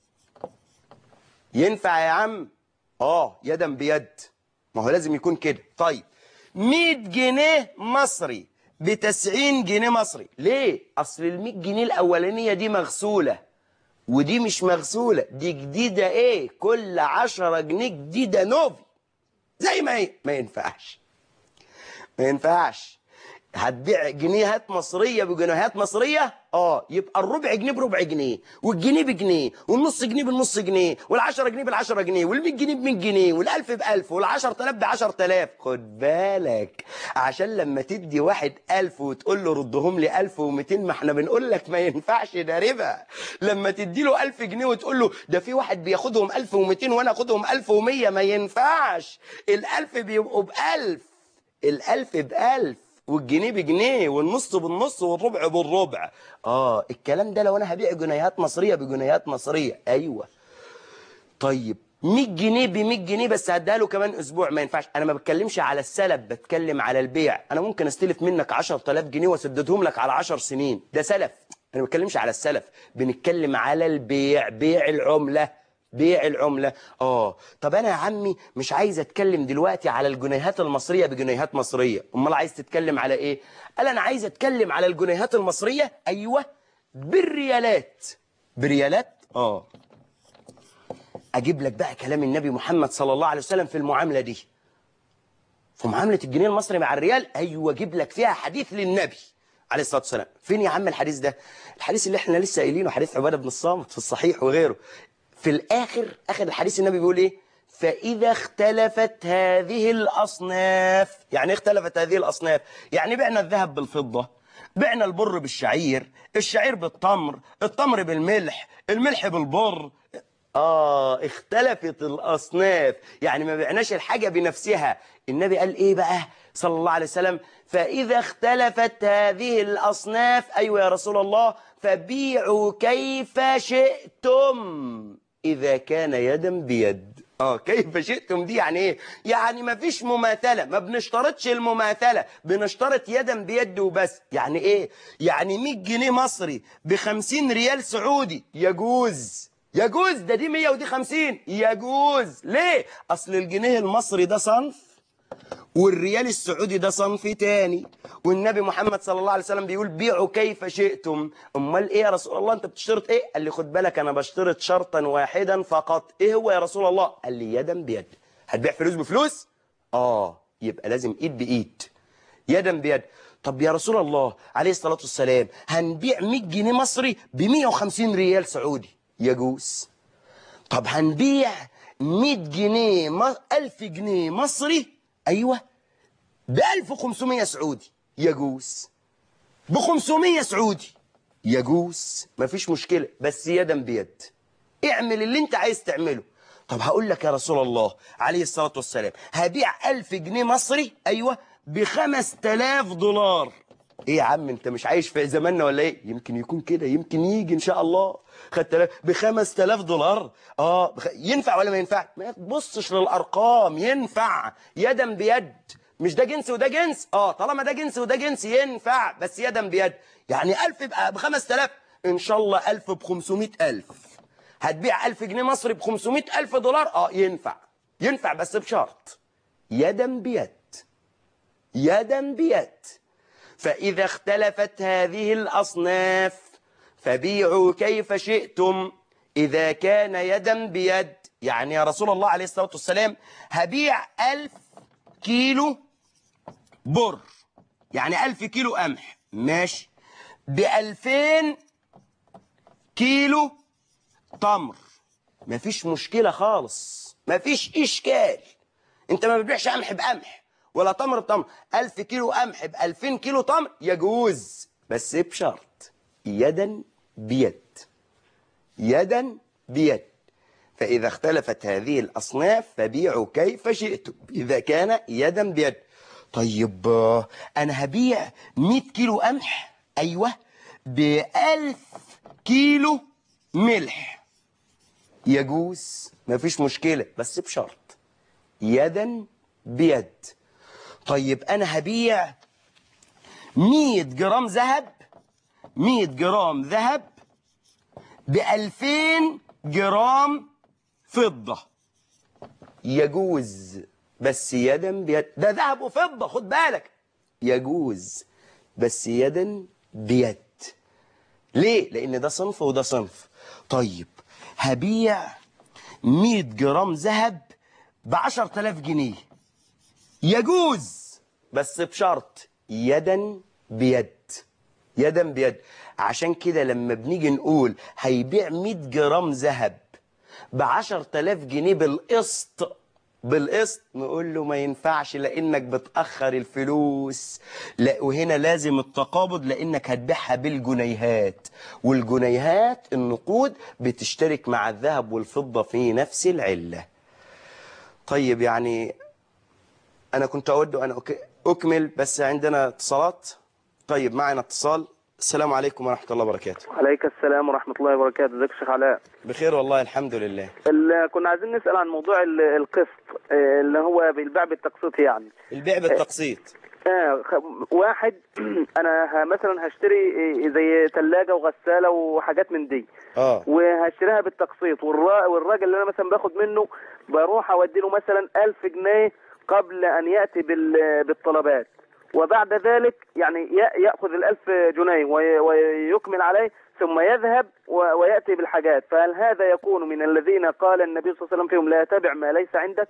ينفع يا عم اه يدا بيد ما هو لازم يكون كده طيب 100 جنيه مصري ب 90 جنيه مصري ليه اصل ال 100 جنيه الاولانيه دي مغسوله ودي مش مغسوله دي جديده ايه كل 10 جنيه جديده نوفي زي ما هي ما ينفعش ما ينفعش هتبيع جنيهات مصرية بجنيهات مصرية اه يبقى الربع جنيه بربع جنيه والجنيه بجنيه والنص جنيه بالنص جنيه والعشرة جنيه بالعشرة جنيه والمية جنيه بمية جنيه والألف بألف والعشر تلاف بعشر تلاف خد بالك عشان لما تدي واحد ألف وتقول له ردهم لي ألف ومتين ما احنا بنقول لك ما ينفعش ده ربا لما تدي له ألف جنيه وتقول له ده في واحد بياخدهم ألف ومتين وأنا أخدهم ألف ومية ما ينفعش الألف بيبقوا بألف الألف بألف والجنيه بجنيه والنص بالنص والربع بالربع اه الكلام ده لو انا هبيع جنيهات مصريه بجنيهات مصريه ايوه طيب 100 جنيه ب 100 جنيه بس هديها له كمان اسبوع ما ينفعش انا ما بتكلمش على السلف بتكلم على البيع انا ممكن استلف منك 10000 جنيه واسددهم لك على 10 سنين ده سلف انا ما بتكلمش على السلف بنتكلم على البيع بيع العمله بيع العملة اه طب انا يا عمي مش عايز اتكلم دلوقتي على الجنيهات المصرية بجنيهات مصرية امال عايز تتكلم على ايه قال انا عايز اتكلم على الجنيهات المصرية ايوه بالريالات بريالات اه اجيب لك بقى كلام النبي محمد صلى الله عليه وسلم في المعاملة دي في معاملة الجنيه المصري مع الريال ايوه اجيب لك فيها حديث للنبي عليه الصلاة والسلام فين يا عم الحديث ده الحديث اللي احنا لسه قايلينه حديث عبادة بن الصامت في الصحيح وغيره في الآخر آخر الحديث النبي بيقول إيه فإذا اختلفت هذه الأصناف يعني إيه اختلفت هذه الأصناف يعني بعنا الذهب بالفضة بعنا البر بالشعير الشعير بالتمر التمر بالملح الملح بالبر آه اختلفت الأصناف يعني ما بعناش الحاجة بنفسها النبي قال إيه بقى صلى الله عليه وسلم فإذا اختلفت هذه الأصناف أيوة يا رسول الله فبيعوا كيف شئتم إذا كان يدا بيد اه كيف شئتم دي يعني ايه يعني ما فيش مماثلة ما بنشترطش المماثلة بنشترط يدا بيد وبس يعني ايه يعني 100 جنيه مصري ب 50 ريال سعودي يجوز يجوز ده دي 100 ودي 50 يجوز ليه اصل الجنيه المصري ده صنف والريال السعودي ده صنف تاني والنبي محمد صلى الله عليه وسلم بيقول بيعوا كيف شئتم امال ايه يا رسول الله انت بتشترط ايه قال لي خد بالك انا بشترط شرطا واحدا فقط ايه هو يا رسول الله قال لي يدا بيد هتبيع فلوس بفلوس اه يبقى لازم ايد بايد يدا بيد طب يا رسول الله عليه الصلاة والسلام هنبيع 100 جنيه مصري ب 150 ريال سعودي يجوز طب هنبيع 100 جنيه م... 1000 جنيه مصري ايوه ب 1500 سعودي يجوز ب 500 سعودي يجوز مفيش مشكلة بس يدا بيد اعمل اللي انت عايز تعمله طب هقول لك يا رسول الله عليه الصلاة والسلام هبيع 1000 جنيه مصري ايوه ب 5000 دولار ايه يا عم انت مش عايش في زماننا ولا ايه يمكن يكون كده يمكن يجي ان شاء الله خدت ب 5000 دولار اه بخ... ينفع ولا ما ينفع ما تبصش للارقام ينفع يدا بيد مش ده جنس وده جنس اه طالما ده جنس وده جنس ينفع بس يدا بيد يعني 1000 يبقى ب 5000 ان شاء الله 1000 ب 500000 هتبيع 1000 جنيه مصري ب 500000 دولار اه ينفع ينفع بس بشرط يدا بيد يدا بيد فإذا اختلفت هذه الأصناف فبيعوا كيف شئتم إذا كان يدا بيد يعني يا رسول الله عليه الصلاة والسلام هبيع ألف كيلو بر يعني ألف كيلو قمح ماشي بألفين كيلو تمر مفيش مشكلة خالص مفيش إشكال أنت ما بتبيعش قمح بقمح ولا تمر بتمر 1000 كيلو قمح ب 2000 كيلو تمر يجوز بس بشرط يدا بيد يدا بيد فإذا اختلفت هذه الأصناف فبيعوا كيف شئتم إذا كان يدا بيد طيب آه، أنا هبيع 100 كيلو قمح أيوة بألف كيلو ملح يجوز مفيش مشكلة بس بشرط يدا بيد طيب أنا هبيع 100 جرام ذهب 100 جرام ذهب ب 2000 جرام فضة يجوز بس يدا بيد ده ذهب وفضة خد بالك يجوز بس يدا بيد ليه؟ لأن ده صنف وده صنف طيب هبيع 100 جرام ذهب ب 10000 جنيه يجوز بس بشرط يدا بيد يدا بيد عشان كده لما بنيجي نقول هيبيع 100 جرام ذهب ب 10000 جنيه بالقسط بالقسط نقول له ما ينفعش لانك بتاخر الفلوس لا وهنا لازم التقابض لانك هتبيعها بالجنيهات والجنيهات النقود بتشترك مع الذهب والفضه في نفس العله طيب يعني انا كنت اود ان أك- اكمل بس عندنا اتصالات طيب معنا اتصال السلام عليكم ورحمه الله وبركاته عليك السلام ورحمة الله وبركاته ازيك يا شيخ علاء بخير والله الحمد لله ال- كنا عايزين نسأل عن موضوع ال- القسط آه، اللي هو بالبيع بالتقسيط يعني البيع بالتقسيط آه خ- واحد انا ه- مثلا هشتري آه، زي ثلاجة وغسالة وحاجات من دي اه وهشتريها بالتقسيط والرا- والراجل اللي انا مثلا باخد منه بروح اودي له مثلا 1000 جنيه قبل ان ياتي بال- بالطلبات وبعد ذلك يعني ي- ياخذ الألف جنيه وي- ويكمل عليه ثم يذهب و- وياتي بالحاجات فهل هذا يكون من الذين قال النبي صلى الله عليه وسلم فيهم لا تبع ما ليس عندك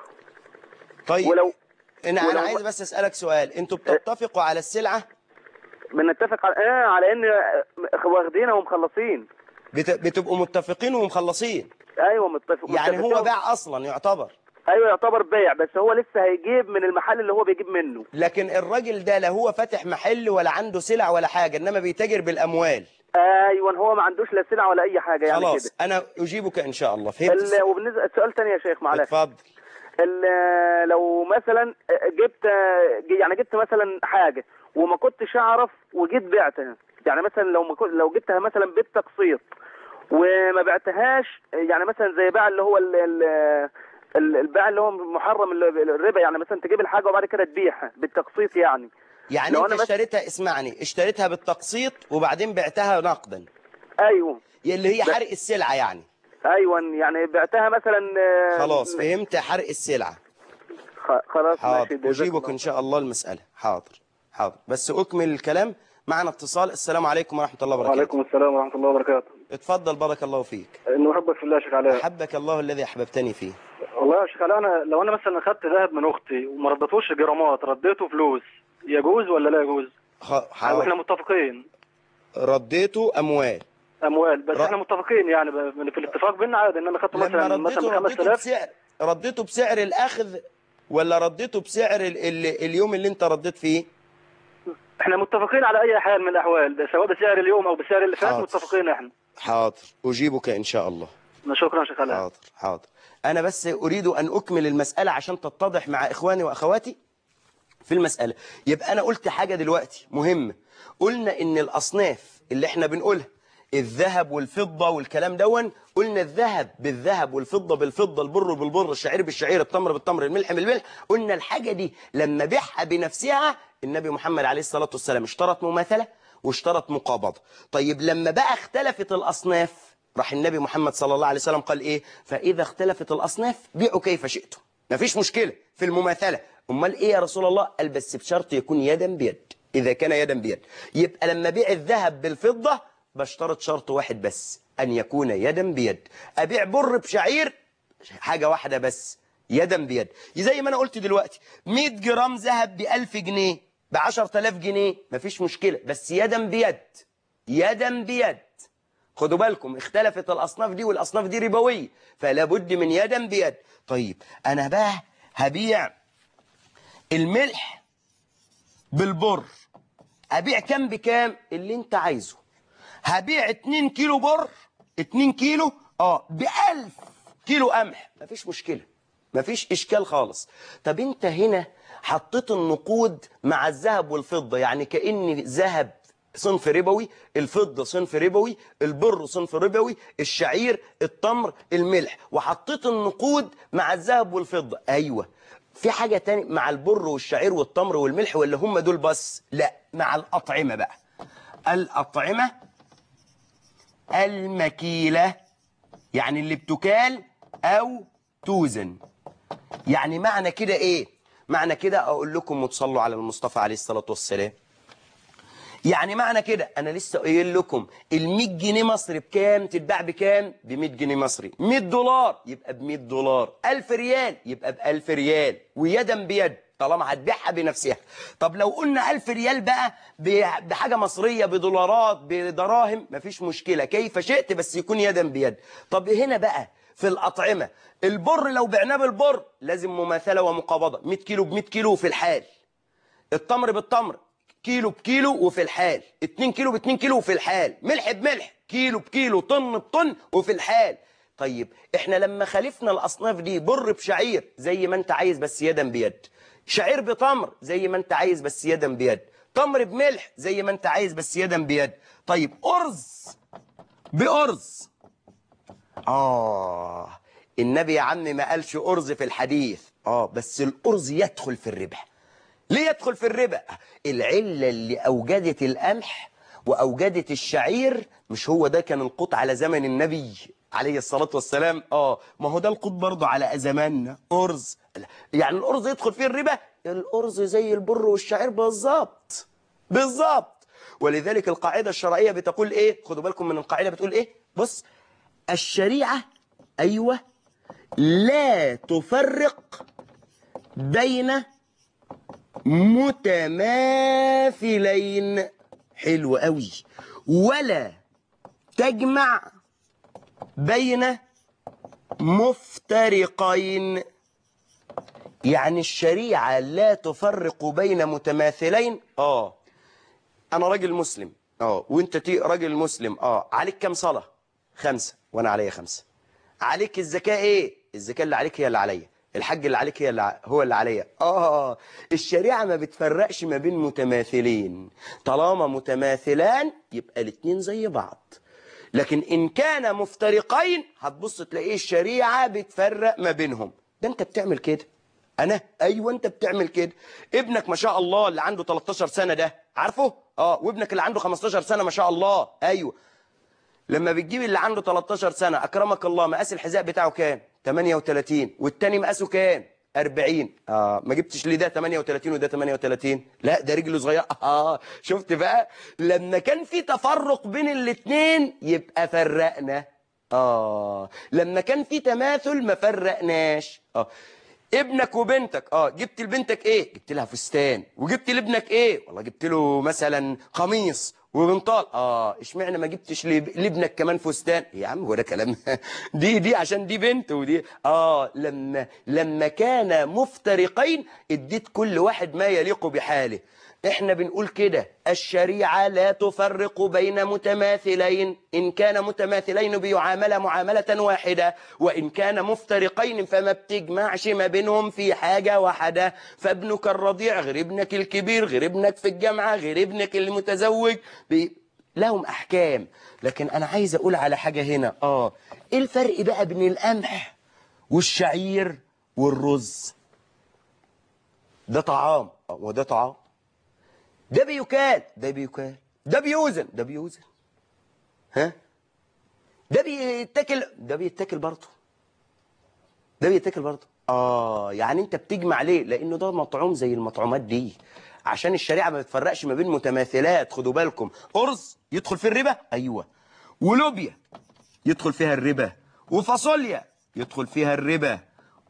طيب ولو انا انا ولو- عايز بس اسالك سؤال انتوا بتتفقوا على السلعه بنتفق على آه على ان واخدينها ومخلصين بت... بتبقوا متفقين ومخلصين ايوه متفق يعني هو متفقين. باع اصلا يعتبر ايوه يعتبر بيع بس هو لسه هيجيب من المحل اللي هو بيجيب منه لكن الراجل ده لا هو فاتح محل ولا عنده سلع ولا حاجه انما بيتاجر بالاموال ايوه هو ما عندوش لا سلع ولا اي حاجه يعني خلاص كده انا اجيبك ان شاء الله فهمت ال- وبالنسبه سؤال تاني يا شيخ معلش اتفضل ال- لو مثلا جبت يعني جبت مثلا حاجه وما كنتش اعرف وجيت بعتها يعني مثلا لو ما كنت لو جبتها مثلا بالتقسيط وما بعتهاش يعني مثلا زي بيع اللي هو ال- ال- ال- البيع اللي هو محرم ال- الربا يعني مثلا تجيب الحاجه وبعد كده تبيعها بالتقسيط يعني يعني لو انت أنا بس- اشتريتها اسمعني اشتريتها بالتقسيط وبعدين بعتها نقدا ايوه اللي هي ب- حرق السلعه يعني ايوه يعني بعتها مثلا آه، خلاص م- فهمت حرق السلعه خ- خلاص حاضر ماشي جزاك اجيبك الله. ان شاء الله المساله حاضر حاضر بس اكمل الكلام معنا اتصال السلام عليكم ورحمه الله وبركاته وعليكم السلام ورحمة الله وبركاته اتفضل بارك الله فيك إنه أحبك في الله يا شيخ علاء احبك الله الذي احببتني فيه والله يا شيخ علاء أنا لو أنا مثلا أخدت ذهب من أختي وما ردتوش جرامات رديته فلوس يجوز ولا لا يجوز؟ خ... أو حاضر. إحنا متفقين رديته اموال أموال بس ر- إحنا متفقين يعني ب- في الاتفاق بيننا عادي إن أنا أخدته لما مثلا رديته مثلا ب رديته 5000 بسعر رديته بسعر الاخذ ولا رديته بسعر ال... ال... اليوم اللي انت رديت فيه إحنا متفقين على أي حال من الأحوال ده سواء بسعر اليوم أو بسعر اللي فات حاضر. متفقين إحنا حاضر اجيبك ان شاء الله شكرا يا شيخ علاء حاضر حاضر أنا بس أريد أن أكمل المسألة عشان تتضح مع إخواني وأخواتي في المسألة يبقى أنا قلت حاجة دلوقتي مهمة قلنا إن الأصناف اللي إحنا بنقولها الذهب والفضة والكلام دون قلنا الذهب بالذهب والفضة بالفضة البر بالبر الشعير بالشعير التمر بالتمر الملح بالملح قلنا الحاجة دي لما بيعها بنفسها النبي محمد عليه الصلاة والسلام اشترط مماثلة واشترط مقابضة طيب لما بقى اختلفت الأصناف راح النبي محمد صلى الله عليه وسلم قال ايه فاذا اختلفت الاصناف بيعوا كيف شئتم مفيش مشكله في المماثله امال ايه يا رسول الله قال بس بشرط يكون يدا بيد اذا كان يدا بيد يبقى لما بيع الذهب بالفضه بشترط شرط واحد بس ان يكون يدا بيد ابيع بر بشعير حاجه واحده بس يدا بيد زي ما انا قلت دلوقتي 100 جرام ذهب ب 1000 جنيه ب 10000 جنيه مفيش مشكله بس يدا بيد يدا بيد خدوا بالكم اختلفت الأصناف دي والأصناف دي ربوية فلا بد من يدا بيد طيب أنا بقى هبيع الملح بالبر أبيع كام بكام اللي أنت عايزه هبيع 2 كيلو بر 2 كيلو اه ب كيلو قمح مفيش مشكلة مفيش إشكال خالص طب أنت هنا حطيت النقود مع الذهب والفضة يعني كأن ذهب صنف ربوي الفضة صنف ربوي البر صنف ربوي الشعير التمر الملح وحطيت النقود مع الذهب والفضة أيوة في حاجة تاني مع البر والشعير والتمر والملح ولا هم دول بس لا مع الأطعمة بقى الأطعمة المكيلة يعني اللي بتكال أو توزن يعني معنى كده إيه معنى كده أقول لكم وتصلوا على المصطفى عليه الصلاة والسلام يعني معنى كده انا لسه قايل لكم ال 100 جنيه مصري بكام تتباع بكام ب 100 جنيه مصري 100 دولار يبقى ب 100 دولار 1000 ريال يبقى ب 1000 ريال ويدا بيد طالما هتبيعها بنفسها طب لو قلنا 1000 ريال بقى ب- بحاجه مصريه بدولارات بدراهم مفيش مشكله كيف شئت بس يكون يدا بيد طب هنا بقى في الأطعمة البر لو بعناه بالبر لازم مماثلة ومقابضة 100 كيلو ب 100 كيلو في الحال التمر بالتمر كيلو بكيلو وفي الحال 2 كيلو ب 2 كيلو وفي الحال ملح بملح كيلو بكيلو طن بطن وفي الحال طيب احنا لما خالفنا الاصناف دي بر بشعير زي ما انت عايز بس يدا بيد شعير بتمر زي ما انت عايز بس يدا بيد تمر بملح زي ما انت عايز بس يدا بيد طيب ارز بارز آه النبي يا عم ما قالش أرز في الحديث آه بس الأرز يدخل في الربا ليه يدخل في الربا العلة اللي أوجدت القمح وأوجدت الشعير مش هو ده كان القوت على زمن النبي عليه الصلاة والسلام آه ما هو ده القوت برضه على زماننا أرز يعني الأرز يدخل فيه الربا الأرز زي البر والشعير بالظبط بالظبط ولذلك القاعدة الشرعية بتقول إيه خدوا بالكم من القاعدة بتقول إيه بص الشريعة أيوة لا تفرق بين متماثلين حلو قوي ولا تجمع بين مفترقين يعني الشريعة لا تفرق بين متماثلين اه انا راجل مسلم اه وانت تي راجل مسلم اه عليك كام صلاة خمسة وانا عليا خمسة عليك الزكاة ايه الزكاة اللي عليك هي اللي عليا الحج اللي عليك هي اللي ع- هو اللي عليا اه الشريعة ما بتفرقش ما بين متماثلين طالما متماثلان يبقى الاتنين زي بعض لكن ان كان مفترقين هتبص تلاقيه الشريعة بتفرق ما بينهم ده انت بتعمل كده انا ايوه انت بتعمل كده ابنك ما شاء الله اللي عنده 13 سنة ده عارفه اه وابنك اللي عنده 15 سنة ما شاء الله ايوه لما بتجيب اللي عنده 13 سنة أكرمك الله مقاس الحذاء بتاعه كام 38 والتاني مقاسه كام 40 اه ما جبتش ليه ده 38 وده 38 لا ده رجله صغيره اه شفت بقى لما كان في تفرق بين الاثنين يبقى فرقنا اه لما كان في تماثل ما فرقناش اه ابنك وبنتك اه جبت لبنتك ايه جبت لها فستان وجبت لابنك ايه والله جبت له مثلا قميص وبنطال اه اشمعنى ما جبتش لب- لابنك كمان فستان يا عم هو ده كلام دي دي عشان دي بنت ودي اه لما لما كان مفترقين اديت كل واحد ما يليق بحاله احنا بنقول كده الشريعة لا تفرق بين متماثلين إن كان متماثلين بيعامل معاملة واحدة وإن كان مفترقين فما بتجمعش ما بينهم في حاجة واحدة فابنك الرضيع غير ابنك الكبير غير ابنك في الجامعة غير ابنك المتزوج بي... لهم أحكام لكن أنا عايز أقول على حاجة هنا آه إيه الفرق بقى بين القمح والشعير والرز ده طعام آه، وده طعام ده بيكال ده بيكال ده بيوزن ده بيوزن ها ده بيتاكل ده بيتاكل برضه ده بيتاكل برضه اه يعني انت بتجمع ليه لانه ده مطعوم زي المطعومات دي عشان الشريعه ما بتفرقش ما بين متماثلات خدوا بالكم ارز يدخل في الربا ايوه ولوبيا يدخل فيها الربا وفاصوليا يدخل فيها الربا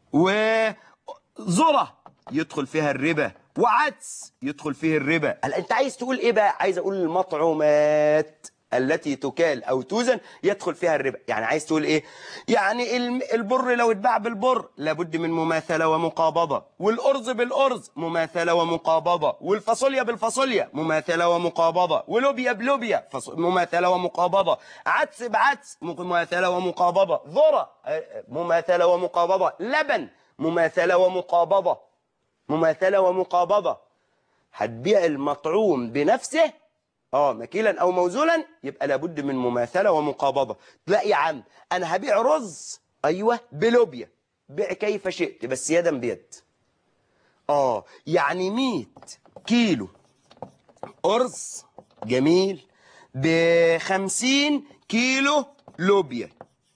وذره يدخل فيها الربا وعدس يدخل فيه الربا هلا انت عايز تقول ايه بقى عايز اقول المطعومات التي تكال أو توزن يدخل فيها الربا يعني عايز تقول إيه يعني الم- البر لو اتباع بالبر لابد من مماثلة ومقابضة والأرز بالأرز مماثلة ومقابضة والفاصوليا بالفاصوليا مماثلة ومقابضة ولوبيا بلوبيا فص- مماثلة ومقابضة عدس بعدس مماثلة ومقابضة ذرة آه، مماثلة ومقابضة لبن مماثلة ومقابضة مماثلة ومقابضة هتبيع المطعوم بنفسه اه مكيلا او موزولا يبقى لابد من مماثله ومقابضه لا يا عم انا هبيع رز ايوه بلوبيا بيع كيف شئت بس يدا بيد اه يعني 100 كيلو ارز جميل ب 50 كيلو لوبيا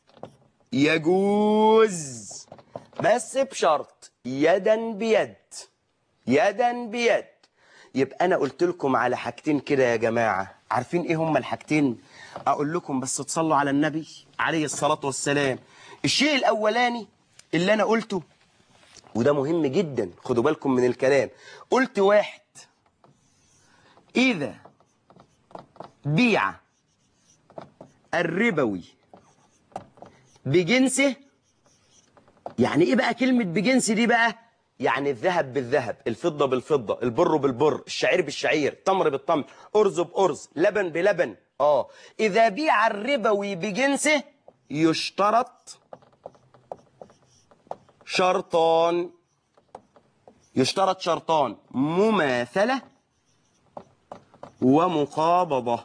يجوز بس بشرط يدا بيد يدا بيد يبقى انا قلت لكم على حاجتين كده يا جماعه عارفين ايه هما الحاجتين اقول لكم بس تصلوا على النبي عليه الصلاه والسلام الشيء الاولاني اللي انا قلته وده مهم جدا خدوا بالكم من الكلام قلت واحد اذا بيع الربوي بجنسه يعني ايه بقى كلمة بجنس دي بقى يعني الذهب بالذهب الفضة بالفضة البر بالبر الشعير بالشعير تمر بالتمر أرز بأرز لبن بلبن اه إذا بيع الربوي بجنسه يشترط شرطان يشترط شرطان مماثلة ومقابضة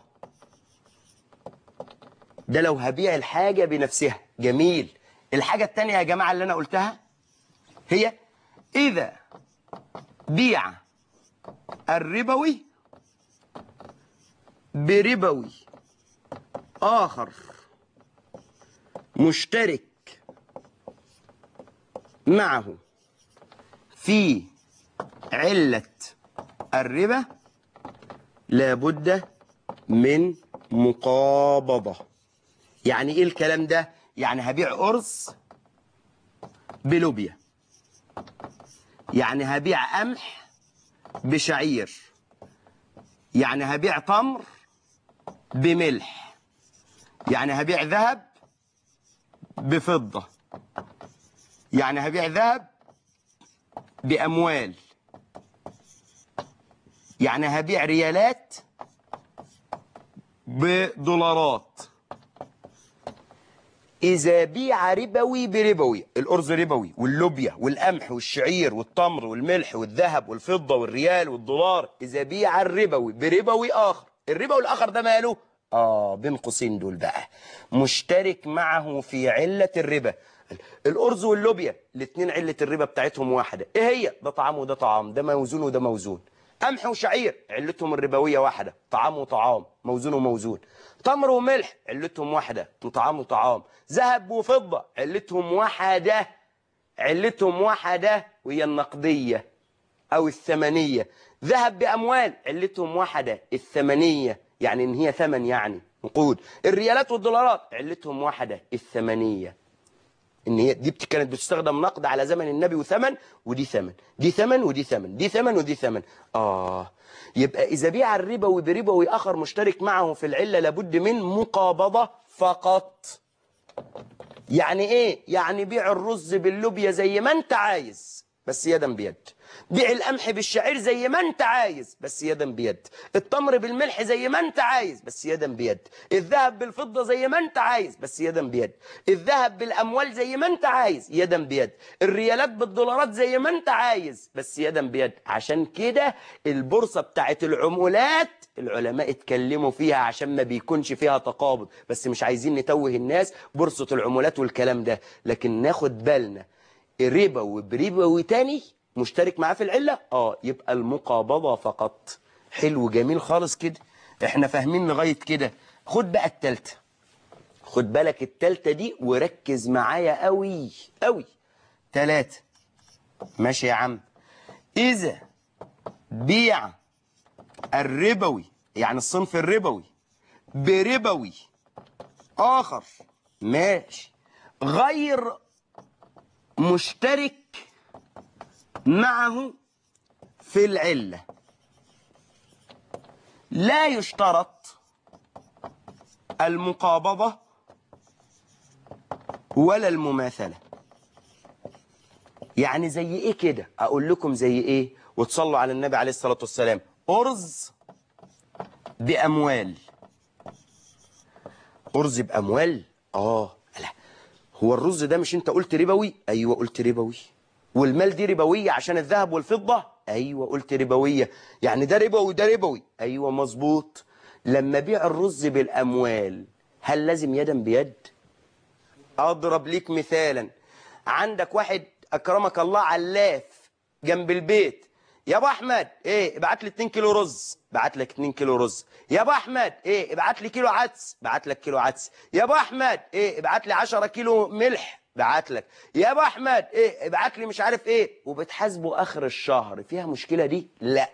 ده لو هبيع الحاجة بنفسها جميل الحاجة التانية يا جماعة اللي أنا قلتها هي إذا بيع الربوي بربوي آخر مشترك معه في علة الربا لابد من مقابضة يعني ايه الكلام ده يعني هبيع أرز بلوبيا يعني هبيع قمح بشعير يعني هبيع تمر بملح يعني هبيع ذهب بفضة يعني هبيع ذهب بأموال يعني هبيع ريالات بدولارات إذا بيع ربوي بربوي الأرز ربوي واللوبيا والقمح والشعير والتمر والملح والذهب والفضة والريال والدولار إذا بيع الربوي بربوي آخر الربوي الآخر ده ماله؟ آه بين قوسين دول بقى مشترك معه في علة الربا الأرز واللوبيا الاتنين علة الربا بتاعتهم واحدة إيه هي؟ ده طعام وده طعام ده موزون وده موزون قمح وشعير علتهم الربوية واحدة طعام وطعام موزون وموزون تمر وملح علتهم واحدة طعام وطعام ذهب وفضة علتهم واحدة علتهم واحدة وهي النقدية أو الثمنية ذهب بأموال علتهم واحدة الثمنية يعني إن هي ثمن يعني نقود الريالات والدولارات علتهم واحدة الثمنية ان هي دي بت- كانت بتستخدم نقد على زمن النبي وثمن ودي ثمن دي ثمن ودي ثمن دي ثمن ودي ثمن اه يبقى اذا بيع الربوي بربوي اخر مشترك معه في العله لابد من مقابضه فقط يعني ايه يعني بيع الرز باللوبيا زي ما انت عايز بس يدا بيد بيع القمح بالشعير زي ما انت عايز بس يدا بيد التمر بالملح زي ما انت عايز بس يدا بيد الذهب بالفضة زي ما انت عايز بس يدا بيد الذهب بالاموال زي ما انت عايز يدا بيد الريالات بالدولارات زي ما انت عايز بس يدا بيد عشان كده البورصة بتاعت العمولات العلماء اتكلموا فيها عشان ما بيكونش فيها تقابض بس مش عايزين نتوه الناس بورصة العمولات والكلام ده لكن ناخد بالنا ربوي بربوي تاني مشترك معاه في العلة اه يبقى المقابضة فقط حلو جميل خالص كده احنا فاهمين لغاية كده خد بقى التالتة خد بالك التالتة دي وركز معايا قوي قوي تلاتة ماشي يا عم إذا بيع الربوي يعني الصنف الربوي بربوي آخر ماشي غير مشترك معه في العلة لا يشترط المقابضة ولا المماثلة يعني زي ايه كده اقول لكم زي ايه وتصلوا على النبي عليه الصلاة والسلام أرز بأموال أرز بأموال آه لا هو الرز ده مش انت قلت ربوي ايوه قلت ربوي والمال دي ربوية عشان الذهب والفضة ايوه قلت ربوية يعني ده ربوي ده ربوي ايوه مظبوط لما بيع الرز بالاموال هل لازم يدا بيد اضرب ليك مثالا عندك واحد اكرمك الله علاف جنب البيت يا ابو احمد ايه ابعت لي 2 كيلو رز بعت لك 2 كيلو رز يا ابو احمد ايه ابعت لي كيلو عدس بعت لك كيلو عدس يا ابو احمد ايه ابعت لي 10 كيلو ملح بعت لك يا ابو احمد ايه ابعت لي مش عارف ايه وبتحاسبه اخر الشهر فيها مشكله دي لا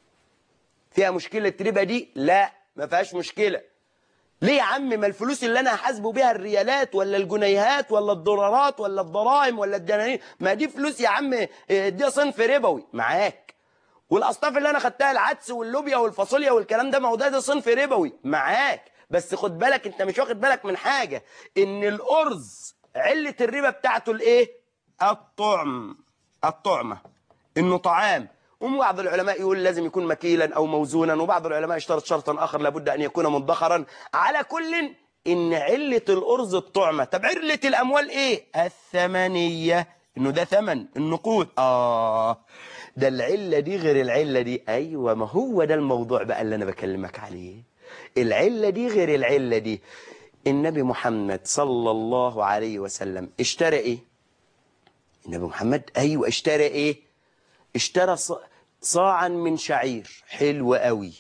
فيها مشكله ربا دي لا ما فيهاش مشكله ليه يا عم ما الفلوس اللي انا هحاسبه بيها الريالات ولا الجنيهات ولا الدولارات ولا الدراهم ولا الدنانير ما دي فلوس يا عم إيه، دي صنف ربوي معاك والاصناف اللي انا خدتها العدس واللوبيا والفاصوليا والكلام ده ما هو ده ده صنف ربوي معاك بس خد بالك انت مش واخد بالك من حاجه ان الارز عله الربا بتاعته الايه الطعم الطعمه انه طعام وبعض العلماء يقول لازم يكون مكيلا او موزونا وبعض العلماء يشترط شرطا اخر لابد ان يكون مدخرا على كل ان عله الارز الطعمه طب عله الاموال ايه الثمنيه انه ده ثمن النقود اه ده العله دي غير العله دي ايوه ما هو ده الموضوع بقى اللي انا بكلمك عليه العله دي غير العله دي النبي محمد صلى الله عليه وسلم اشترى ايه النبي محمد ايوه اشترى ايه اشترى ص- صاعا من شعير حلو قوي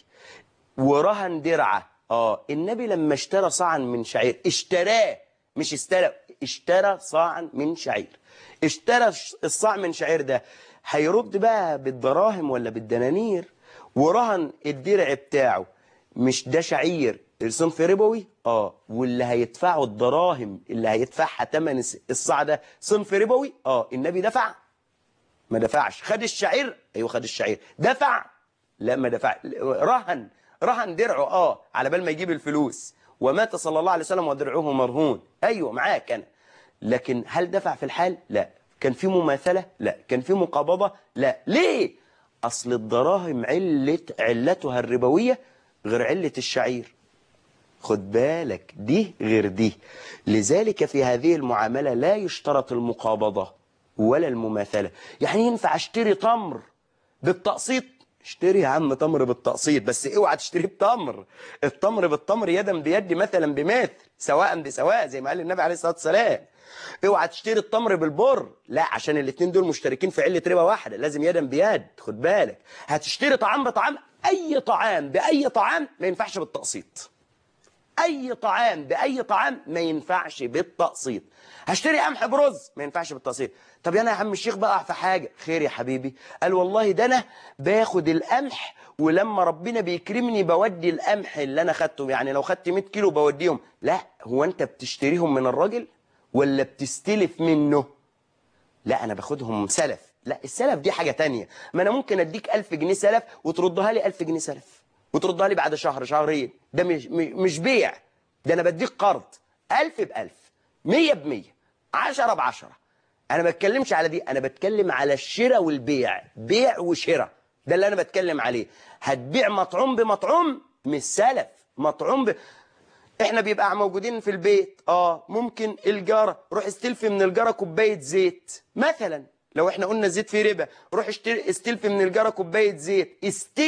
ورهن درعه اه النبي لما اشترى صاعا من شعير اشتراه مش استلف اشترى صاعا من شعير اشترى ش- الصاع من شعير ده هيرد بقى بالدراهم ولا بالدنانير ورهن الدرع بتاعه مش ده شعير صنف ربوي اه واللي هيدفعوا الدراهم اللي هيدفعها ثمن الس- الصاع ده صنف ربوي اه النبي دفع ما دفعش خد الشعير ايوه خد الشعير دفع لا ما دفع رهن رهن درعه اه على بال ما يجيب الفلوس ومات صلى الله عليه وسلم ودرعه مرهون ايوه معاك انا لكن هل دفع في الحال لا كان في مماثله لا كان في مقابضه لا ليه اصل الدراهم عله علتها الربويه غير عله الشعير خد بالك دي غير دي لذلك في هذه المعاملة لا يشترط المقابضة ولا المماثلة يعني ينفع اشتري تمر بالتقسيط اشتري يا عم تمر بالتقسيط بس اوعى تشتري بتمر التمر بالتمر يدا بيد مثلا بمثل سواء بسواء زي ما قال النبي عليه الصلاة والسلام اوعى تشتري التمر بالبر لا عشان الاثنين دول مشتركين في علة ربا واحدة لازم يدا بيد خد بالك هتشتري طعام بطعام اي طعام باي طعام ما ينفعش بالتقسيط اي طعام باي طعام ما ينفعش بالتقسيط هشتري قمح برز ما ينفعش بالتقسيط طب يا انا يا عم الشيخ بقى في حاجه خير يا حبيبي قال والله ده انا باخد القمح ولما ربنا بيكرمني بودي القمح اللي انا خدته يعني لو خدت 100 كيلو بوديهم لا هو انت بتشتريهم من الراجل ولا بتستلف منه لا انا باخدهم سلف لا السلف دي حاجة تانية ما انا ممكن اديك 1000 جنيه سلف وتردها لي 1000 جنيه سلف وتردها لي بعد شهر شهرين ده مش م- مش بيع ده انا بديك قرض 1000 ب 1000 100 ب 100 10 ب 10 انا ما بتكلمش على دي انا بتكلم على الشراء والبيع بيع وشراء ده اللي انا بتكلم عليه هتبيع مطعوم بمطعوم مش سلف مطعوم ب... احنا بيبقى موجودين في البيت اه ممكن الجاره روح استلفي من الجاره كوبايه زيت مثلا لو احنا قلنا الزيت فيه ربا روح اشتري استلفي من الجاره كوبايه زيت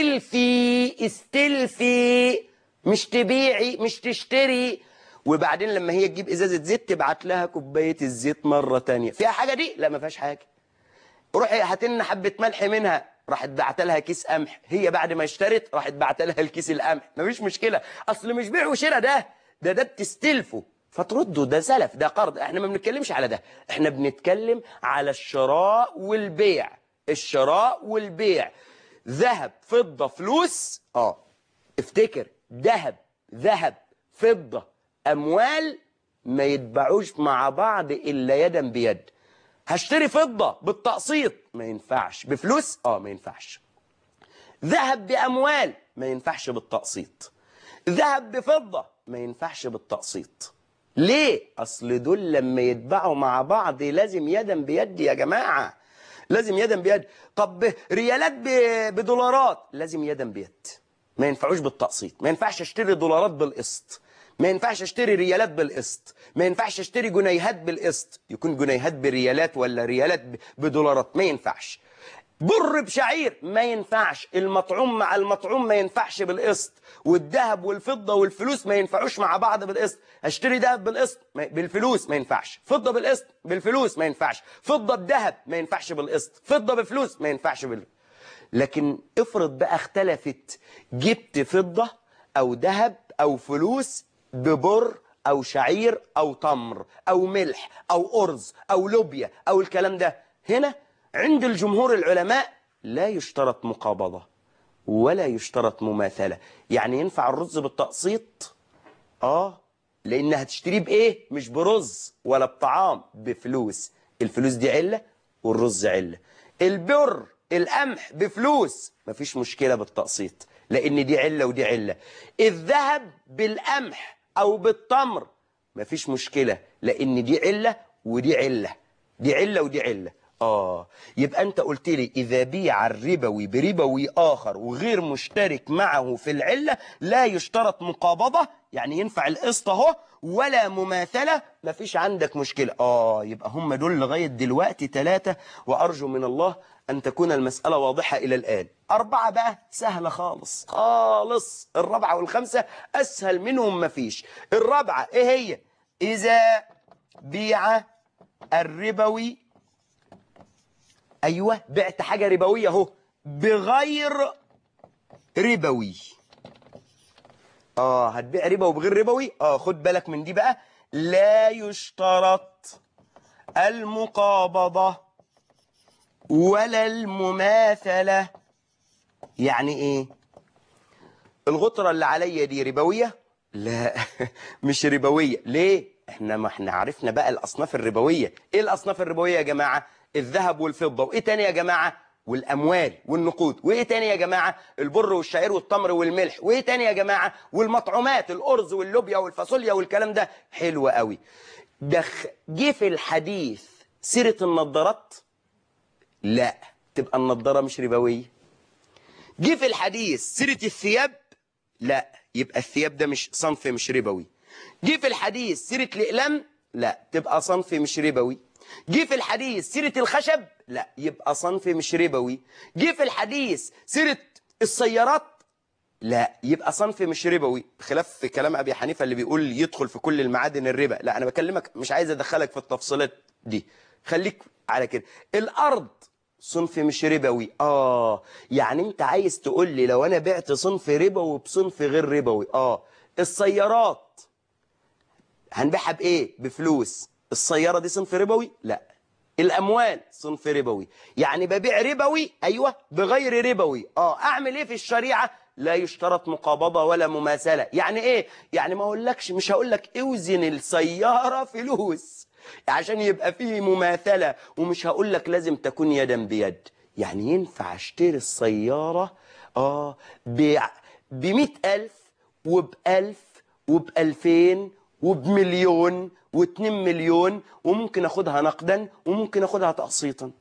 استلفي استلفي مش تبيعي مش تشتري وبعدين لما هي تجيب ازازه زيت تبعت لها كوبايه الزيت مره تانية فيها حاجه دي لا ما فيهاش حاجه روحي هات لنا حبه ملح منها راحت بعت لها كيس قمح هي بعد ما اشترت راحت بعت لها الكيس القمح مفيش مشكله اصل مش بيع وشراء ده ده ده بتستلفه فتردوا ده سلف ده قرض احنا ما بنتكلمش على ده احنا بنتكلم على الشراء والبيع الشراء والبيع ذهب فضه فلوس اه افتكر ذهب ذهب فضه اموال ما يتباعوش مع بعض الا يدا بيد هشتري فضة بالتقسيط ما ينفعش بفلوس اه ما ينفعش ذهب بأموال ما ينفعش بالتقسيط ذهب بفضة ما ينفعش بالتقسيط ليه اصل دول لما يتباعوا مع بعض لازم يدا بيد يا جماعه لازم يدا بيد طب ريالات ب- بدولارات لازم يدا بيد ما ينفعوش بالتقسيط ما ينفعش اشتري دولارات بالقسط ما ينفعش اشتري ريالات بالقسط ما ينفعش اشتري جنيهات بالقسط يكون جنيهات بريالات ولا ريالات ب- بدولارات ما ينفعش بر بشعير ما ينفعش المطعوم مع المطعوم ما ينفعش بالقسط والذهب والفضة والفلوس ما ينفعوش مع بعض بالقسط اشتري ذهب بالقسط ما- بالفلوس ما ينفعش فضة بالقسط بالفلوس ما ينفعش فضة بذهب ما ينفعش بالقسط فضة بفلوس ما ينفعش بال لكن افرض بقى اختلفت جبت فضة او ذهب او فلوس ببر او شعير او تمر او ملح او ارز او لوبيا او الكلام ده هنا عند الجمهور العلماء لا يشترط مقابضة ولا يشترط مماثلة يعني ينفع الرز بالتقسيط اه لان هتشتريه بايه مش برز ولا بطعام بفلوس الفلوس دي علة والرز علة البر القمح بفلوس مفيش مشكلة بالتقسيط لان دي علة ودي علة الذهب بالقمح او بالتمر مفيش مشكلة لان دي علة ودي علة دي علة ودي علة آه يبقى أنت قلت لي إذا بيع الربوي بربوي آخر وغير مشترك معه في العلة لا يشترط مقابضة يعني ينفع القسط أهو ولا مماثلة مفيش عندك مشكلة آه يبقى هم دول لغاية دلوقتي ثلاثة وأرجو من الله أن تكون المسألة واضحة إلى الآن أربعة بقى سهلة خالص خالص الرابعة والخمسة أسهل منهم مفيش الرابعة إيه هي إذا بيع الربوي ايوه بعت حاجه ربويه اهو بغير ربوي اه هتبيع ربا وبغير ربوي اه خد بالك من دي بقى لا يشترط المقابضه ولا المماثله يعني ايه الغطرة اللي عليا دي ربوية؟ لا مش ربوية ليه؟ احنا ما احنا عرفنا بقى الأصناف الربوية ايه الأصناف الربوية يا جماعة؟ الذهب والفضة وايه تاني يا جماعة؟ والأموال والنقود وايه تاني يا جماعة؟ البر والشعير والتمر والملح وايه تاني يا جماعة؟ والمطعومات الأرز واللوبيا والفاصوليا والكلام ده حلو قوي دخ جه في الحديث سيرة النضارات؟ لا تبقى النضارة مش ربوية جه في الحديث سيرة الثياب لا يبقى الثياب ده مش صنف مش ربوي جه في الحديث سيرة الإقلام لا تبقى صنف مش ربوي جه في الحديث سيرة الخشب لا يبقى صنف مش ربوي جه في الحديث سيرة السيارات لا يبقى صنف مش ربوي بخلاف في كلام ابي حنيفه اللي بيقول يدخل في كل المعادن الربا لا انا بكلمك مش عايز ادخلك في التفصيلات دي خليك على كده الارض صنف مش ربوي اه يعني انت عايز تقول لي لو انا بعت صنف ربوي بصنف غير ربوي اه السيارات هنبيعها بايه بفلوس السياره دي صنف ربوي لا الاموال صنف ربوي يعني ببيع ربوي ايوه بغير ربوي اه اعمل ايه في الشريعه لا يشترط مقابضه ولا مماثله يعني ايه يعني ما اقولكش مش هقول لك اوزن السياره فلوس عشان يبقى فيه مماثله ومش هقول لك لازم تكون يدا بيد يعني ينفع اشتري السياره اه ب ب ألف وبألف وبألفين وبمليون واتنين مليون وممكن اخدها نقدا وممكن اخدها تقسيطا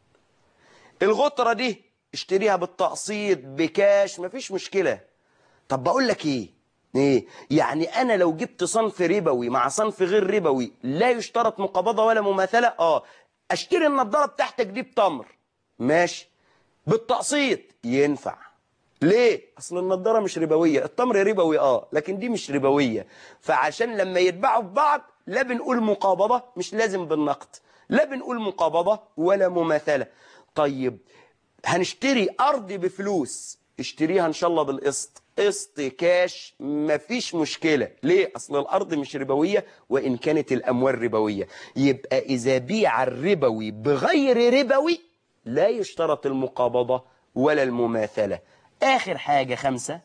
الغطرة دي اشتريها بالتقسيط بكاش مفيش مشكلة طب بقول لك ايه ايه يعني انا لو جبت صنف ربوي مع صنف غير ربوي لا يشترط مقابضة ولا مماثلة اه اشتري النضارة بتاعتك دي بتمر ماشي بالتقسيط ينفع ليه اصل النضاره مش ربويه التمر ربوي اه لكن دي مش ربويه فعشان لما يتباعوا في بعض لا بنقول مقابضه مش لازم بالنقد لا بنقول مقابضه ولا مماثله طيب هنشتري ارض بفلوس اشتريها ان شاء الله بالقسط قسط كاش مفيش مشكله ليه اصل الارض مش ربويه وان كانت الاموال ربويه يبقى اذا بيع الربوي بغير ربوي لا يشترط المقابضه ولا المماثله آخر حاجة خمسة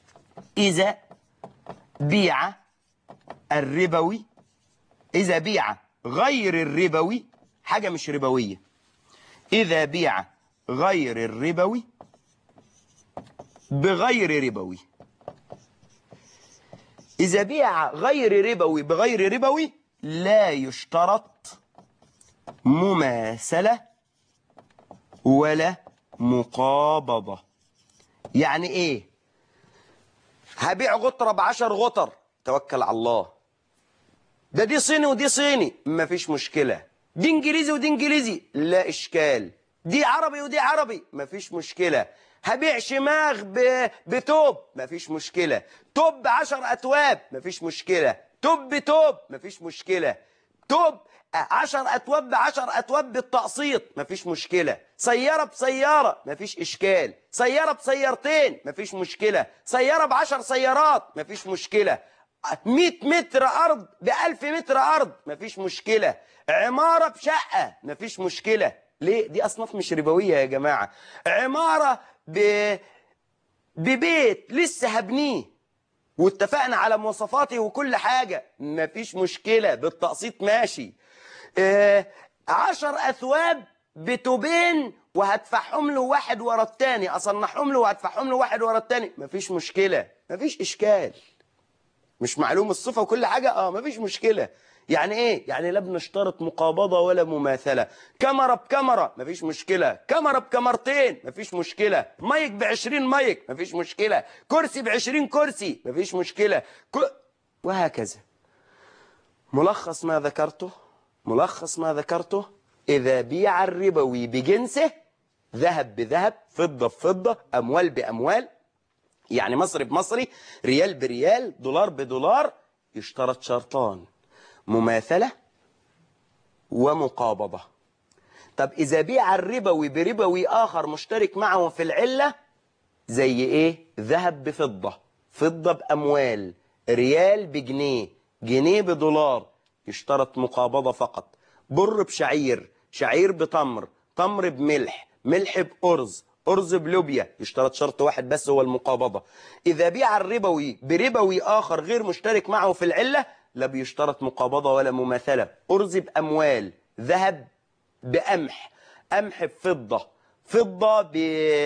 إذا بيع الربوي إذا بيع غير الربوي حاجة مش ربوية إذا بيع غير الربوي بغير ربوي إذا بيع غير ربوي بغير ربوي لا يشترط مماثلة ولا مقابضة يعني ايه هبيع غطرة بعشر غطر توكل على الله ده دي صيني ودي صيني مفيش مشكلة دي انجليزي ودي انجليزي لا اشكال دي عربي ودي عربي مفيش مشكلة هبيع شماغ ب... بتوب مفيش مشكلة توب بعشر أتواب مفيش مشكلة توب بتوب مفيش مشكلة توب عشر أتواب بعشر أتواب بالتقسيط مفيش مشكلة سيارة بسيارة مفيش إشكال سيارة بسيارتين مفيش مشكلة سيارة بعشر سيارات مفيش مشكلة 100 متر أرض بألف متر أرض مفيش مشكلة عمارة بشقة مفيش مشكلة ليه؟ دي أصناف مش ربوية يا جماعة عمارة ب... ببيت لسه هبنيه واتفقنا على مواصفاته وكل حاجة مفيش مشكلة بالتقسيط ماشي آه عشر أثواب بتوبين وهدفعهم له واحد ورا التاني أصنعهم له وهدفعهم له واحد ورا التاني مفيش مشكلة مفيش إشكال مش معلوم الصفة وكل حاجة اه مفيش مشكلة يعني ايه يعني لا بنشترط مقابضة ولا مماثلة كاميرا بكاميرا مفيش مشكلة كاميرا بكاميرتين مفيش مشكلة مايك بعشرين مايك مفيش مشكلة كرسي بعشرين كرسي مفيش مشكلة ك... وهكذا ملخص ما ذكرته ملخص ما ذكرته إذا بيع الربوي بجنسه ذهب بذهب فضة بفضة أموال بأموال يعني مصري بمصري ريال بريال دولار بدولار يشترط شرطان مماثلة ومقابضة طب إذا بيع الربوي بربوي آخر مشترك معه في العلة زي إيه ذهب بفضة فضة بأموال ريال بجنيه جنيه بدولار يشترط مقابضة فقط بر بشعير شعير بتمر تمر بملح ملح بأرز أرز بلوبيا يشترط شرط واحد بس هو المقابضة إذا بيع الربوي بربوي آخر غير مشترك معه في العلة لا بيشترط مقابضة ولا مماثلة أرز بأموال ذهب بقمح قمح بفضة فضة ب...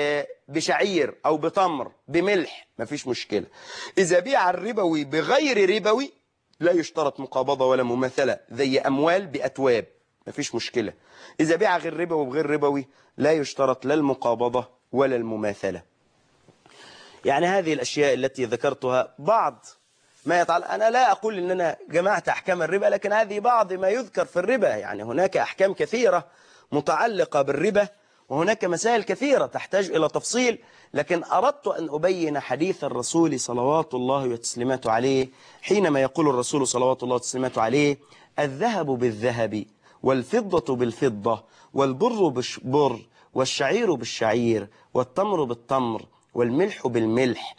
بشعير أو بتمر بملح مفيش مشكلة إذا بيع الربوي بغير ربوي لا يشترط مقابضة ولا مماثلة زي أموال بأتواب مفيش مشكلة إذا بيع غير ربوي وغير ربوي لا يشترط لا المقابضة ولا المماثلة يعني هذه الأشياء التي ذكرتها بعض ما يتعلق أنا لا أقول أن أنا جمعت أحكام الربا لكن هذه بعض ما يذكر في الربا يعني هناك أحكام كثيرة متعلقة بالربا وهناك مسائل كثيرة تحتاج إلى تفصيل لكن أردت أن أبين حديث الرسول صلوات الله وتسليماته عليه حينما يقول الرسول صلوات الله وتسليماته عليه الذهب بالذهب والفضة بالفضة والبر بالبر والشعير بالشعير والتمر بالتمر والملح بالملح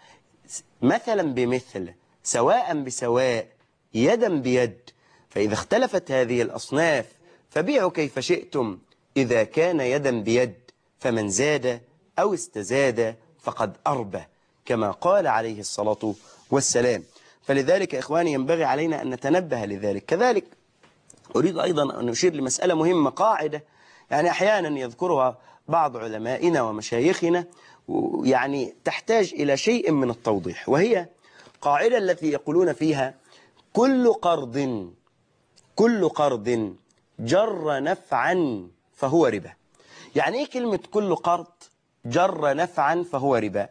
مثلا بمثل سواء بسواء يدا بيد فإذا اختلفت هذه الأصناف فبيعوا كيف شئتم إذا كان يدا بيد فمن زاد أو استزاد فقد أربى كما قال عليه الصلاة والسلام فلذلك إخواني ينبغي علينا أن نتنبه لذلك كذلك أريد أيضا أن أشير لمسألة مهمة قاعدة يعني أحيانا يذكرها بعض علمائنا ومشايخنا يعني تحتاج إلى شيء من التوضيح وهي قاعدة التي يقولون فيها كل قرض كل قرض جر نفعا فهو ربا يعني ايه كلمة كل قرض جر نفعا فهو ربا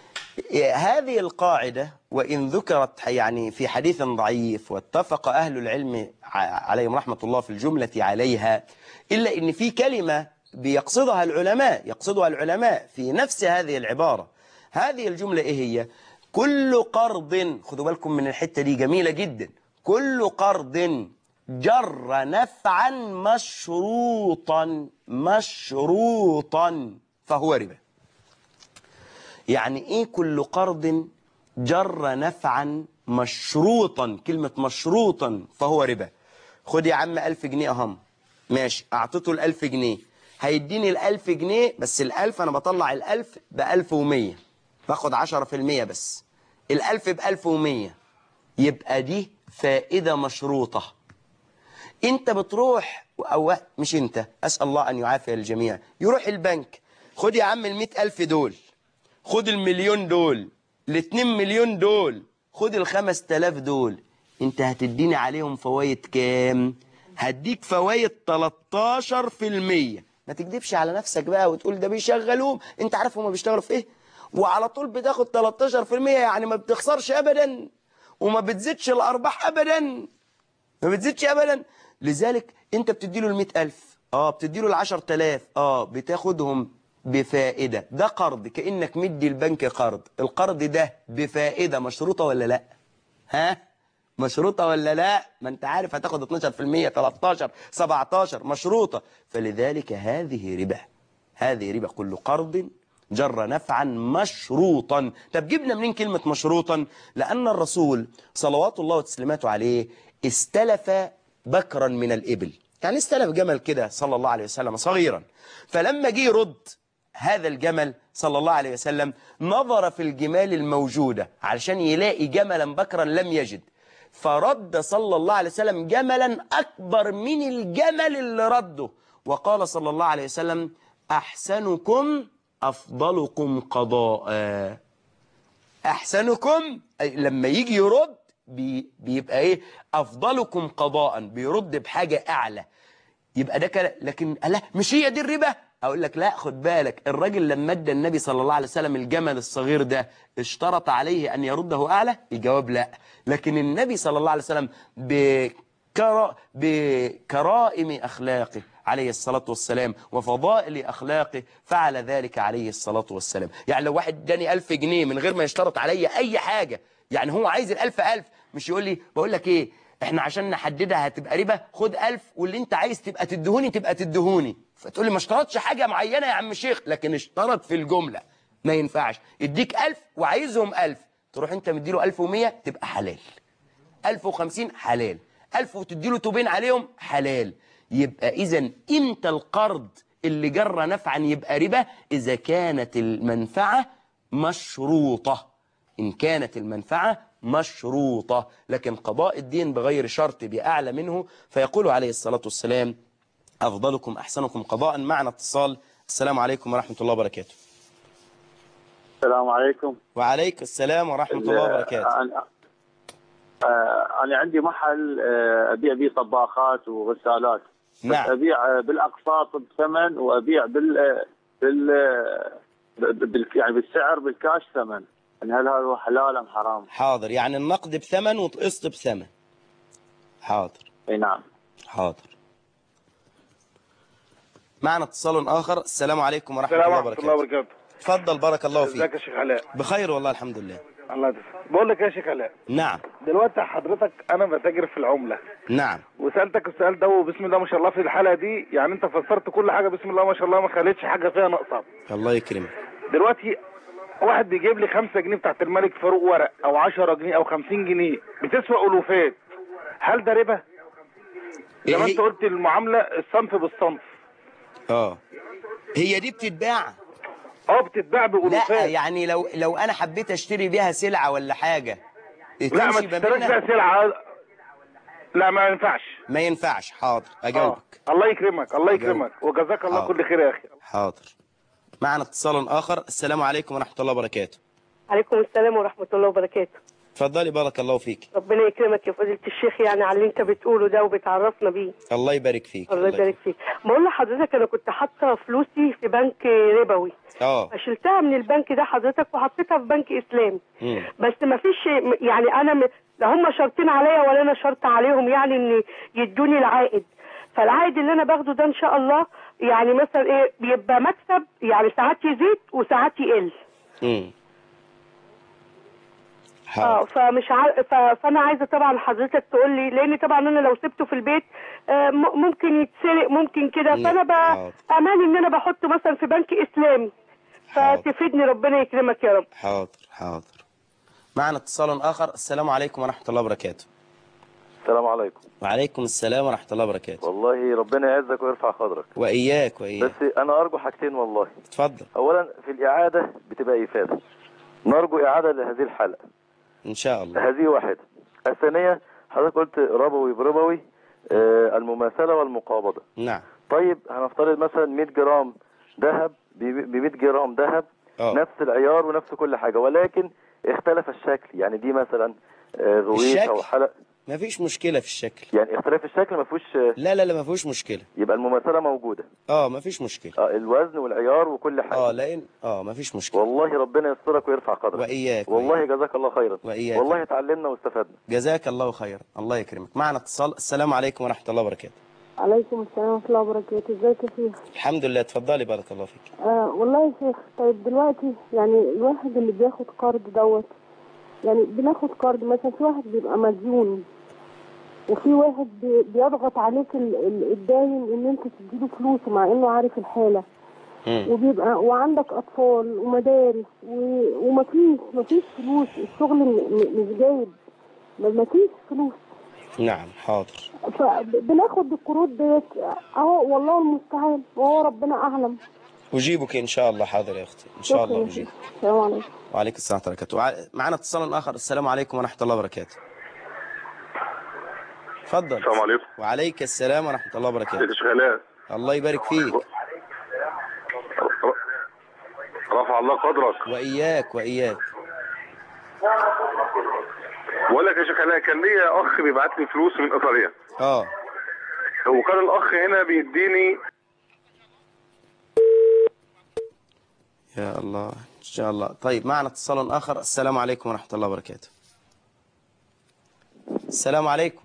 هذه القاعدة وإن ذكرت يعني في حديث ضعيف واتفق أهل العلم عليهم رحمة الله في الجملة عليها إلا إن في كلمة بيقصدها العلماء يقصدها العلماء في نفس هذه العبارة هذه الجملة إيه هي كل قرض خدوا بالكم من الحتة دي جميلة جدا كل قرض جر نفعا مشروطا مشروطا فهو ربا يعني ايه كل قرض جر نفعا مشروطا كلمة مشروطا فهو ربا خد يا عم ألف جنيه أهم ماشي أعطيته الألف جنيه هيديني الألف جنيه بس الألف أنا بطلع الألف بألف ومية باخد عشرة في المية بس الألف بألف ومية يبقى دي فائدة مشروطة انت بتروح او مش انت اسال الله ان يعافي الجميع يروح البنك خد يا عم المئة الف دول خد المليون دول الاتنين مليون دول خد الخمس تلاف دول انت هتديني عليهم فوايد كام هديك فوايد 13% ما تكذبش على نفسك بقى وتقول ده بيشغلوهم انت عارف هما بيشتغلوا في ايه وعلى طول بتاخد 13% يعني ما بتخسرش ابدا وما بتزيدش الارباح ابدا ما بتزيدش ابدا لذلك انت بتديله ال ألف اه بتديله ال 10000 اه بتاخدهم بفائدة ده قرض كأنك مدي البنك قرض القرض ده بفائدة مشروطة ولا لا ها مشروطة ولا لا ما انت عارف هتاخد 12% 13 17 مشروطة فلذلك هذه ربا هذه ربا كل قرض جر نفعا مشروطا طب جبنا منين كلمة مشروطا لأن الرسول صلوات الله وتسليماته عليه استلف بكرا من الإبل يعني استلف جمل كده صلى الله عليه وسلم صغيرا فلما جه يرد هذا الجمل صلى الله عليه وسلم نظر في الجمال الموجودة علشان يلاقي جملا بكرا لم يجد فرد صلى الله عليه وسلم جملا أكبر من الجمل اللي رده وقال صلى الله عليه وسلم أحسنكم أفضلكم قضاء أحسنكم أي لما يجي يرد بي بيبقى إيه أفضلكم قضاء بيرد بحاجة أعلى يبقى ده كلا لكن لا مش هي دي الربا اقول لك لا خد بالك الراجل لما ادى النبي صلى الله عليه وسلم الجمل الصغير ده اشترط عليه ان يرده اعلى الجواب لا لكن النبي صلى الله عليه وسلم بكرا بكرائم اخلاقه عليه الصلاة والسلام وفضائل أخلاقه فعل ذلك عليه الصلاة والسلام يعني لو واحد اداني ألف جنيه من غير ما يشترط علي أي حاجة يعني هو عايز الألف ألف مش يقول لي بقول لك إيه احنا عشان نحددها هتبقى ربا خد ألف واللي انت عايز تبقى تدهوني تبقى تدهوني فتقول لي ما اشترطش حاجة معينة يا عم الشيخ لكن اشترط في الجملة ما ينفعش يديك ألف وعايزهم ألف تروح انت مديله ألف ومية تبقى حلال ألف وخمسين حلال ألف وتديله توبين عليهم حلال يبقى إذا إمتى القرض اللي جر نفعا يبقى ربا إذا كانت المنفعة مشروطة إن كانت المنفعة مشروطة لكن قضاء الدين بغير شرط بأعلى منه فيقول عليه الصلاة والسلام أفضلكم أحسنكم قضاء معنا اتصال السلام عليكم ورحمة الله وبركاته السلام عليكم وعليك السلام ورحمة الله وبركاته أنا آه، أنا عندي محل آه، أبيع به طباخات وغسالات بس نعم أبيع آه، بالأقساط بثمن وأبيع بال آه، بال آه، بال يعني بالسعر بالكاش ثمن يعني هل هذا هو حلال أم حرام؟ حاضر يعني النقد بثمن والقسط بثمن حاضر أي نعم حاضر معنا اتصال آخر السلام عليكم ورحمة السلام الله ورحمة الله وبركاته وبركاته تفضل بارك الله ازيك فيك يا شيخ علاء بخير والله الحمد لله الله يسلمك بقول لك يا شيخ علاء نعم دلوقتي حضرتك انا بتاجر في العمله نعم وسالتك السؤال ده وبسم الله ما شاء الله في الحلقه دي يعني انت فسرت كل حاجه بسم الله ما شاء الله ما خليتش حاجه فيها ناقصه الله يكرمك دلوقتي واحد بيجيب لي 5 جنيه بتاعت الملك فاروق ورق او 10 جنيه او 50 جنيه بتسوى الوفات هل ده ربا؟ زي ما إيه؟ انت قلت المعامله الصنف بالصنف اه هي دي بتتباع اه بتتباع لا بالوفات يعني لو لو انا حبيت اشتري بيها سلعة ولا حاجة لا ما تمشي ما تشتريش بيننا؟ بقى سلعه لا ما ينفعش ما ينفعش حاضر اه اجاوبك الله يكرمك الله يكرمك وجزاك الله حاضر. كل خير يا اخي حاضر معنا اتصال اخر السلام عليكم ورحمة الله وبركاته عليكم السلام ورحمة الله وبركاته اتفضلي بارك الله فيك ربنا يكرمك يا فضيلة الشيخ يعني على اللي انت بتقوله ده وبتعرفنا بيه الله يبارك فيك الله يبارك فيك بقول لحضرتك انا كنت حاطة فلوسي في بنك ربوي اه فشلتها من البنك ده حضرتك وحطيتها في بنك اسلامي مم. بس ما فيش يعني انا م- لا هم شرطين عليا ولا انا شرط عليهم يعني ان يدوني العائد فالعائد اللي انا باخده ده ان شاء الله يعني مثلا ايه بيبقى مكسب يعني ساعات يزيد وساعات يقل مم. اه حاضر فمش عار... ف... فانا عايزه طبعا حضرتك تقول لي لان طبعا انا لو سبته في البيت آه، م... ممكن يتسرق ممكن كده لا، فانا ب... حاضر. اماني ان انا بحطه مثلا في بنك اسلامي حاضر. فتفيدني ربنا يكرمك يا رب حاضر حاضر معنا اتصال اخر السلام عليكم ورحمة الله وبركاته السلام عليكم وعليكم السلام ورحمة الله وبركاته والله ربنا يعزك ويرفع قدرك وإياك وإياك بس انا ارجو حاجتين والله اتفضل اولا في الاعاده بتبقى افاده نرجو اعاده لهذه الحلقه إن شاء الله هذه واحده الثانيه حضرتك قلت ربوي بربوي آه المماثله والمقابضه نعم طيب هنفترض مثلا 100 جرام ذهب ب 100 جرام ذهب اه نفس العيار ونفس كل حاجه ولكن اختلف الشكل يعني دي مثلا آه، غويش الشكل؟ او حلق ما فيش مشكلة في الشكل يعني اختلاف الشكل ما فيهوش آه، لا لا لا ما فيهوش مشكلة يبقى المماثله موجوده اه ما فيش مشكلة اه الوزن والعيار وكل حاجه اه لان اه ما فيش مشكلة والله ربنا يسترك ويرفع قدرك وإياك والله جزاك الله خيرا وإياك. والله اتعلمنا واستفدنا جزاك الله خيرا الله يكرمك معنا اتصال السلام عليكم ورحمة الله وبركاته عليكم السلام ورحمة الله وبركاته ازيك يا شيخ الحمد لله اتفضلي بارك الله فيك آه والله يا شيخ طيب دلوقتي يعني الواحد اللي بياخد قرض دوت يعني بناخد قرض مثلا في واحد بيبقى مديون وفي واحد بي- بيضغط عليك ال- ال- الداين ان انت تديله فلوسه مع انه عارف الحالة مم. وبيبقى وعندك اطفال ومدارس و- ومفيش مفيش فلوس الشغل م- م- مش جايب ما- مفيش فلوس نعم حاضر فبناخد القروض ديت اهو والله المستعان وهو ربنا اعلم أجيبك إن شاء الله حاضر يا أختي إن شاء الله شكرا أجيبك السلام عليكم وعليكم السلام ورحمة الله وبركاته معنا اتصال آخر السلام عليكم ورحمة الله وبركاته اتفضل السلام عليكم وعليك السلام ورحمة الله وبركاته ازيك يا شيخ علاء الله يبارك فيك رفع الله قدرك وإياك وإياك بقول لك يا شيخ علاء كان ليا اخ بيبعت لي فلوس من ايطاليا اه وكان الاخ هنا بيديني يا الله إن شاء الله طيب معنا اتصال آخر السلام عليكم ورحمة الله وبركاته السلام عليكم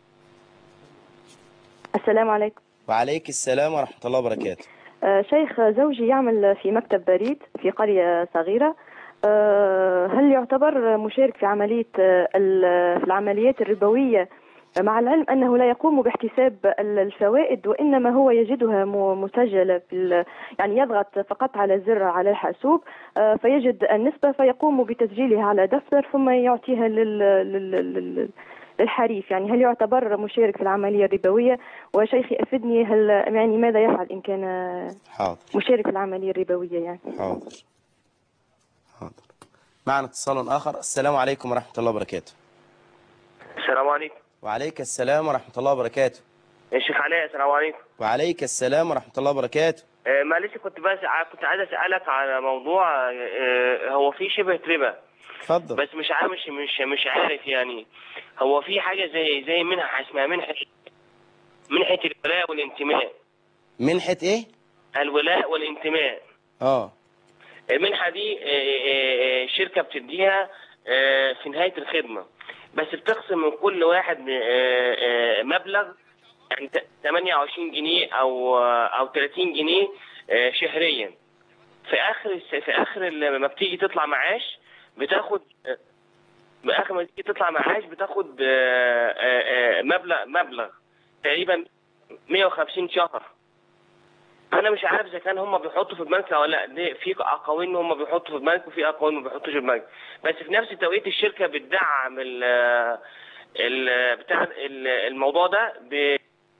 السلام عليكم وعليك السلام ورحمة الله وبركاته آه، شيخ زوجي يعمل في مكتب بريد في قرية صغيرة آه، هل يعتبر مشارك في عملية آه، ال- في العمليات الربوية مع العلم أنه لا يقوم باحتساب ال- الفوائد وإنما هو يجدها م- مسجلة في ال- يعني يضغط فقط على زر على الحاسوب آه، فيجد النسبة فيقوم بتسجيلها على دفتر ثم يعطيها لل... لل... لل... للحريف يعني هل يعتبر مشارك في العملية الربوية وشيخي أفدني هل يعني ماذا يفعل إن كان حاضر مشارك في العملية الربوية يعني حاضر حاضر معنا اتصال آخر السلام عليكم ورحمة الله وبركاته السلام عليكم وعليك السلام ورحمة الله وبركاته يا شيخ علاء السلام عليكم وعليك السلام ورحمة الله وبركاته آه، معلش كنت بس ع- كنت عايز اسالك على موضوع آه، هو في شبه ربا اتفضل بس مش عارف مش مش مش عارف يعني هو في حاجه زي زي منحه اسمها منحه منحه الولاء والانتماء منحة ايه الولاء والانتماء اه المنحه دي آه، آه، آه، شركه بتديها آه، في نهايه الخدمه بس بتخصم من كل واحد آه، آه، مبلغ يعني ت- 28 جنيه او آه، او 30 جنيه آه، شهريا في اخر الس- في اخر لما بتيجي تطلع معاش بتاخد آه، باخر ما تيجي تطلع معاش بتاخد آه، آه، آه، مبلغ مبلغ تقريبا 150 شهر انا مش عارف اذا كان هم بيحطوا في البنك ولا لا دي في اقاويل ان هم بيحطوا في البنك وفي اقاويل ما بيحطوش في البنك بس في نفس التوقيت الشركه بتدعم ال ال بتاع ال- الموضوع ده ب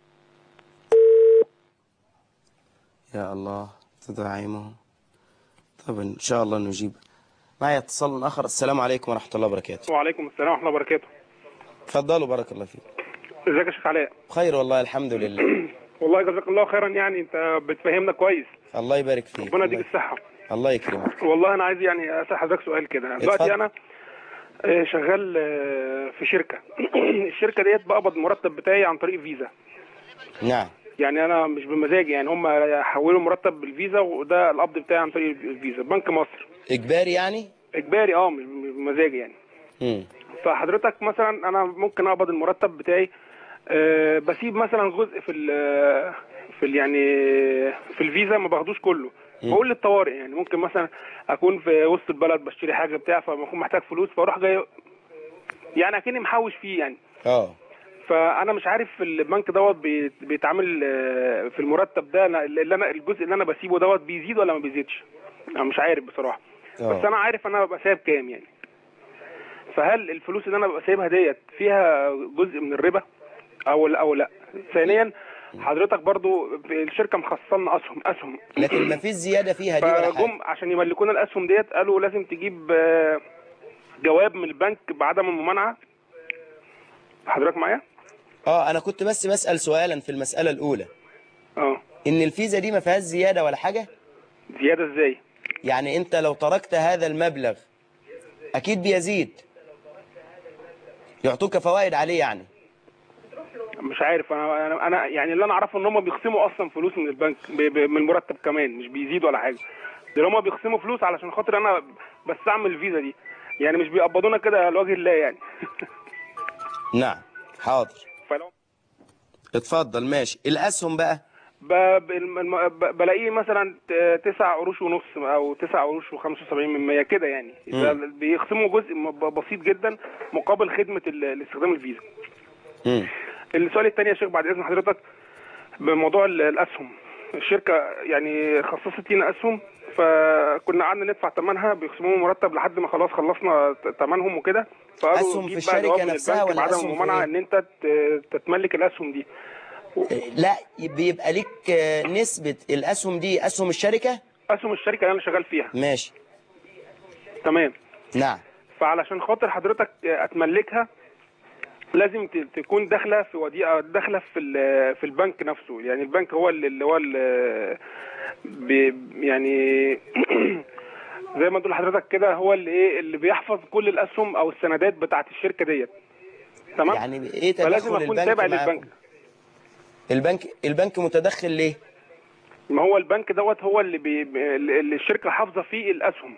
يا الله تدعيمه طب إن شاء الله نجيب معي اتصال آخر السلام عليكم ورحمة الله وبركاته وعليكم السلام ورحمه الله وبركاته تفضلوا بارك الله فيك ازيك يا شيخ علاء بخير والله الحمد لله والله جزاك الله خيرا يعني انت بتفهمنا كويس الله يبارك فيك ربنا يديك الصحه الله يكرمك والله انا عايز يعني اسال حضرتك سؤال كده اتفضل. دلوقتي انا آه، شغال آه، في شركه الشركه ديت بقبض المرتب بتاعي عن طريق فيزا نعم يعني انا مش بمزاجي يعني هم حولوا المرتب بالفيزا وده القبض بتاعي عن طريق الفيزا بنك مصر إجباري يعني اجباري اه مش مش بمزاجي يعني مم. فحضرتك مثلا انا ممكن اقبض المرتب بتاعي أه بسيب مثلا جزء في ال في ال يعني في الفيزا ما باخدوش كله بقول للطوارئ يعني ممكن مثلا اكون في وسط البلد بشتري حاجه بتاع فبكون محتاج فلوس فاروح جاي يعني اكني محوش فيه يعني اه فانا مش عارف البنك دوت بي- بيتعامل آه، في المرتب ده أنا- اللي انا الجزء اللي انا بسيبه دوت بيزيد ولا ما بيزيدش انا مش عارف بصراحه آه. بس انا عارف انا ببقى سايب كام يعني فهل الفلوس اللي انا ببقى سايبها ديت فيها جزء من الربا او لا او لا ثانيا حضرتك برضو الشركه مخصصنا اسهم اسهم لكن ما فيش زيادة فيها دي ولا حاجة فجم عشان يملكونا الاسهم ديت قالوا لازم تجيب آه، جواب من البنك بعدم الممانعه حضرتك معايا اه انا كنت بس بسأل سؤالا في المسألة الأولى اه ان الفيزا دي ما فيهاش زيادة ولا حاجة زياده ازاي يعني انت لو تركت هذا المبلغ اكيد بيزيد يعطوك فوائد عليه يعني مش عارف انا انا, أنا يعني اللي انا اعرفه ان هم بيخصموا اصلا فلوس من البنك ب- ب- من المرتب كمان مش بيزيدوا ولا حاجه ده هم بيخصموا فلوس علشان خاطر انا بستعمل الفيزا دي يعني مش بيقبضونا كده لوجه الله يعني نعم حاضر فلو اتفضل ماشي الاسهم بقى ب... ب... الم- ب... بلاقيه مثلا ت- تسع قروش ونص او تسع قروش و75 من 100 كده يعني ده بيخصموا جزء م- ب- بسيط جدا مقابل خدمه ال... الاستخدام الفيزا مم. السؤال الثاني يا شيخ بعد اذن حضرتك بموضوع ال- الاسهم الشركه يعني خصصت لينا اسهم فكنا قعدنا ندفع ثمنها بيخصموا مرتب لحد ما خلاص خلصنا ت- ثمنهم وكده فقالوا أسهم جيب في بقى الشركة جواب من نفسها البنك ولا بعدم أسهم في الممانعه إيه؟ ان انت ت- تتملك الاسهم دي لا بيبقى ليك آه، نسبة الاسهم دي اسهم الشركة اسهم الشركه اللي انا شغال فيها ماشي تمام نعم فعلشان خاطر حضرتك اتملكها لازم ت- تكون داخله في وديعه داخله في ال- في البنك نفسه يعني البنك هو اللي اللي هو اللي بي يعني زي ما تقول حضرتك كده هو اللي ايه اللي بيحفظ كل الاسهم او السندات بتاعت الشركه ديت تمام يعني ايه فلازم تدخل اكون البنك تابع معاكم؟ للبنك البنك البنك متدخل ليه ما هو البنك دوت هو اللي, بي اللي الشركه حافظه فيه الاسهم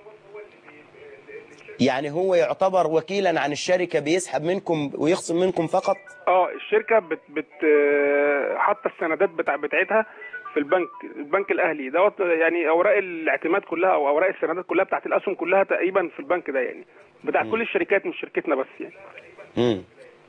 يعني هو يعتبر وكيلا عن الشركة بيسحب منكم ويخصم منكم فقط اه الشركه بت بت آه، حاطه السندات بتاع بتاعتها في البنك البنك الاهلي دوت يعني اوراق الاعتماد كلها او اوراق السندات كلها بتاعت الاسهم كلها تقريبا في البنك ده يعني بتاع كل الشركات مش شركتنا بس يعني مم.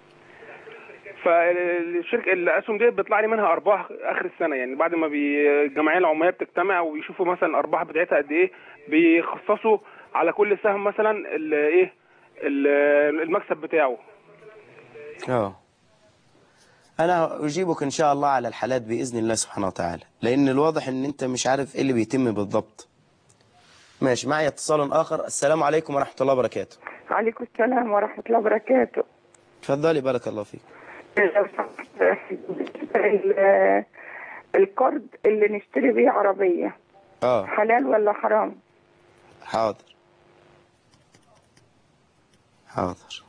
فالشركه الاسهم دي بيطلع لي منها ارباح اخر السنه يعني بعد ما بي- الجمعيه العموميه بتجتمع ويشوفوا مثلا الارباح بتاعتها قد ايه بيخصصوا على كل سهم مثلا ال- ايه ال- المكسب بتاعه اه انا اجيبك ان شاء الله على الحالات باذن الله سبحانه وتعالى لان الواضح ان انت مش عارف ايه اللي بيتم بالضبط ماشي معي اتصال اخر السلام عليكم ورحمه الله وبركاته عليكم السلام ورحمة الله وبركاته اتفضلي بارك الله فيك لو سمحت، ال- القرض اللي نشتري بيه عربية اه حلال ولا حرام؟ حاضر حاضر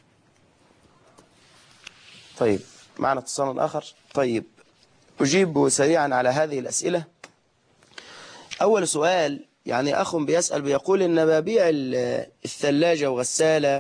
طيب معنا اتصال آخر طيب أجيب سريعا على هذه الأسئلة أول سؤال يعني أخ بيسأل بيقول إن ببيع ال- الثلاجة وغسالة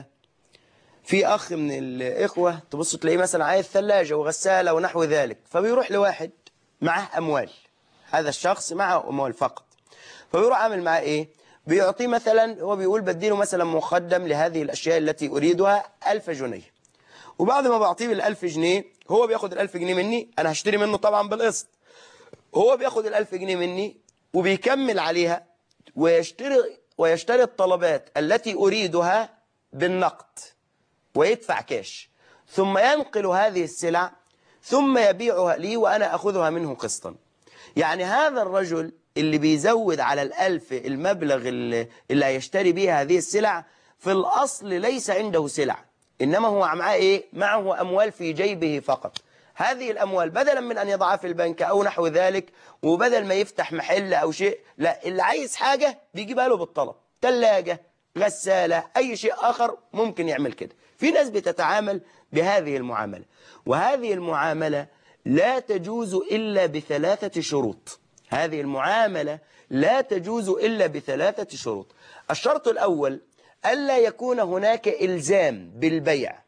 في أخ من الإخوة تبص تلاقيه مثلا عايز ثلاجة وغسالة ونحو ذلك فبيروح لواحد معه أموال هذا الشخص معه أموال فقط فبيروح عامل معاه إيه بيعطيه مثلا هو بيقول بديله مثلا مقدم لهذه الأشياء التي أريدها ألف جنيه وبعد ما بعطيه الألف جنيه هو بياخد الألف جنيه مني أنا هشتري منه طبعا بالقسط هو بياخد الألف جنيه مني وبيكمل عليها ويشتري ويشتري الطلبات التي أريدها بالنقد ويدفع كاش ثم ينقل هذه السلع ثم يبيعها لي وأنا أخذها منه قسطا يعني هذا الرجل اللي بيزود على الألف المبلغ اللي, اللي هيشتري به هذه السلع في الأصل ليس عنده سلع إنما هو معاه إيه؟ معه أموال في جيبه فقط هذه الأموال بدلا من أن يضعها في البنك أو نحو ذلك وبدل ما يفتح محل أو شيء لا اللي عايز حاجة بيجيبها له بالطلب ثلاجة غسالة أي شيء آخر ممكن يعمل كده في ناس بتتعامل بهذه المعاملة وهذه المعاملة لا تجوز إلا بثلاثة شروط هذه المعاملة لا تجوز إلا بثلاثة شروط الشرط الأول ألا يكون هناك إلزام بالبيع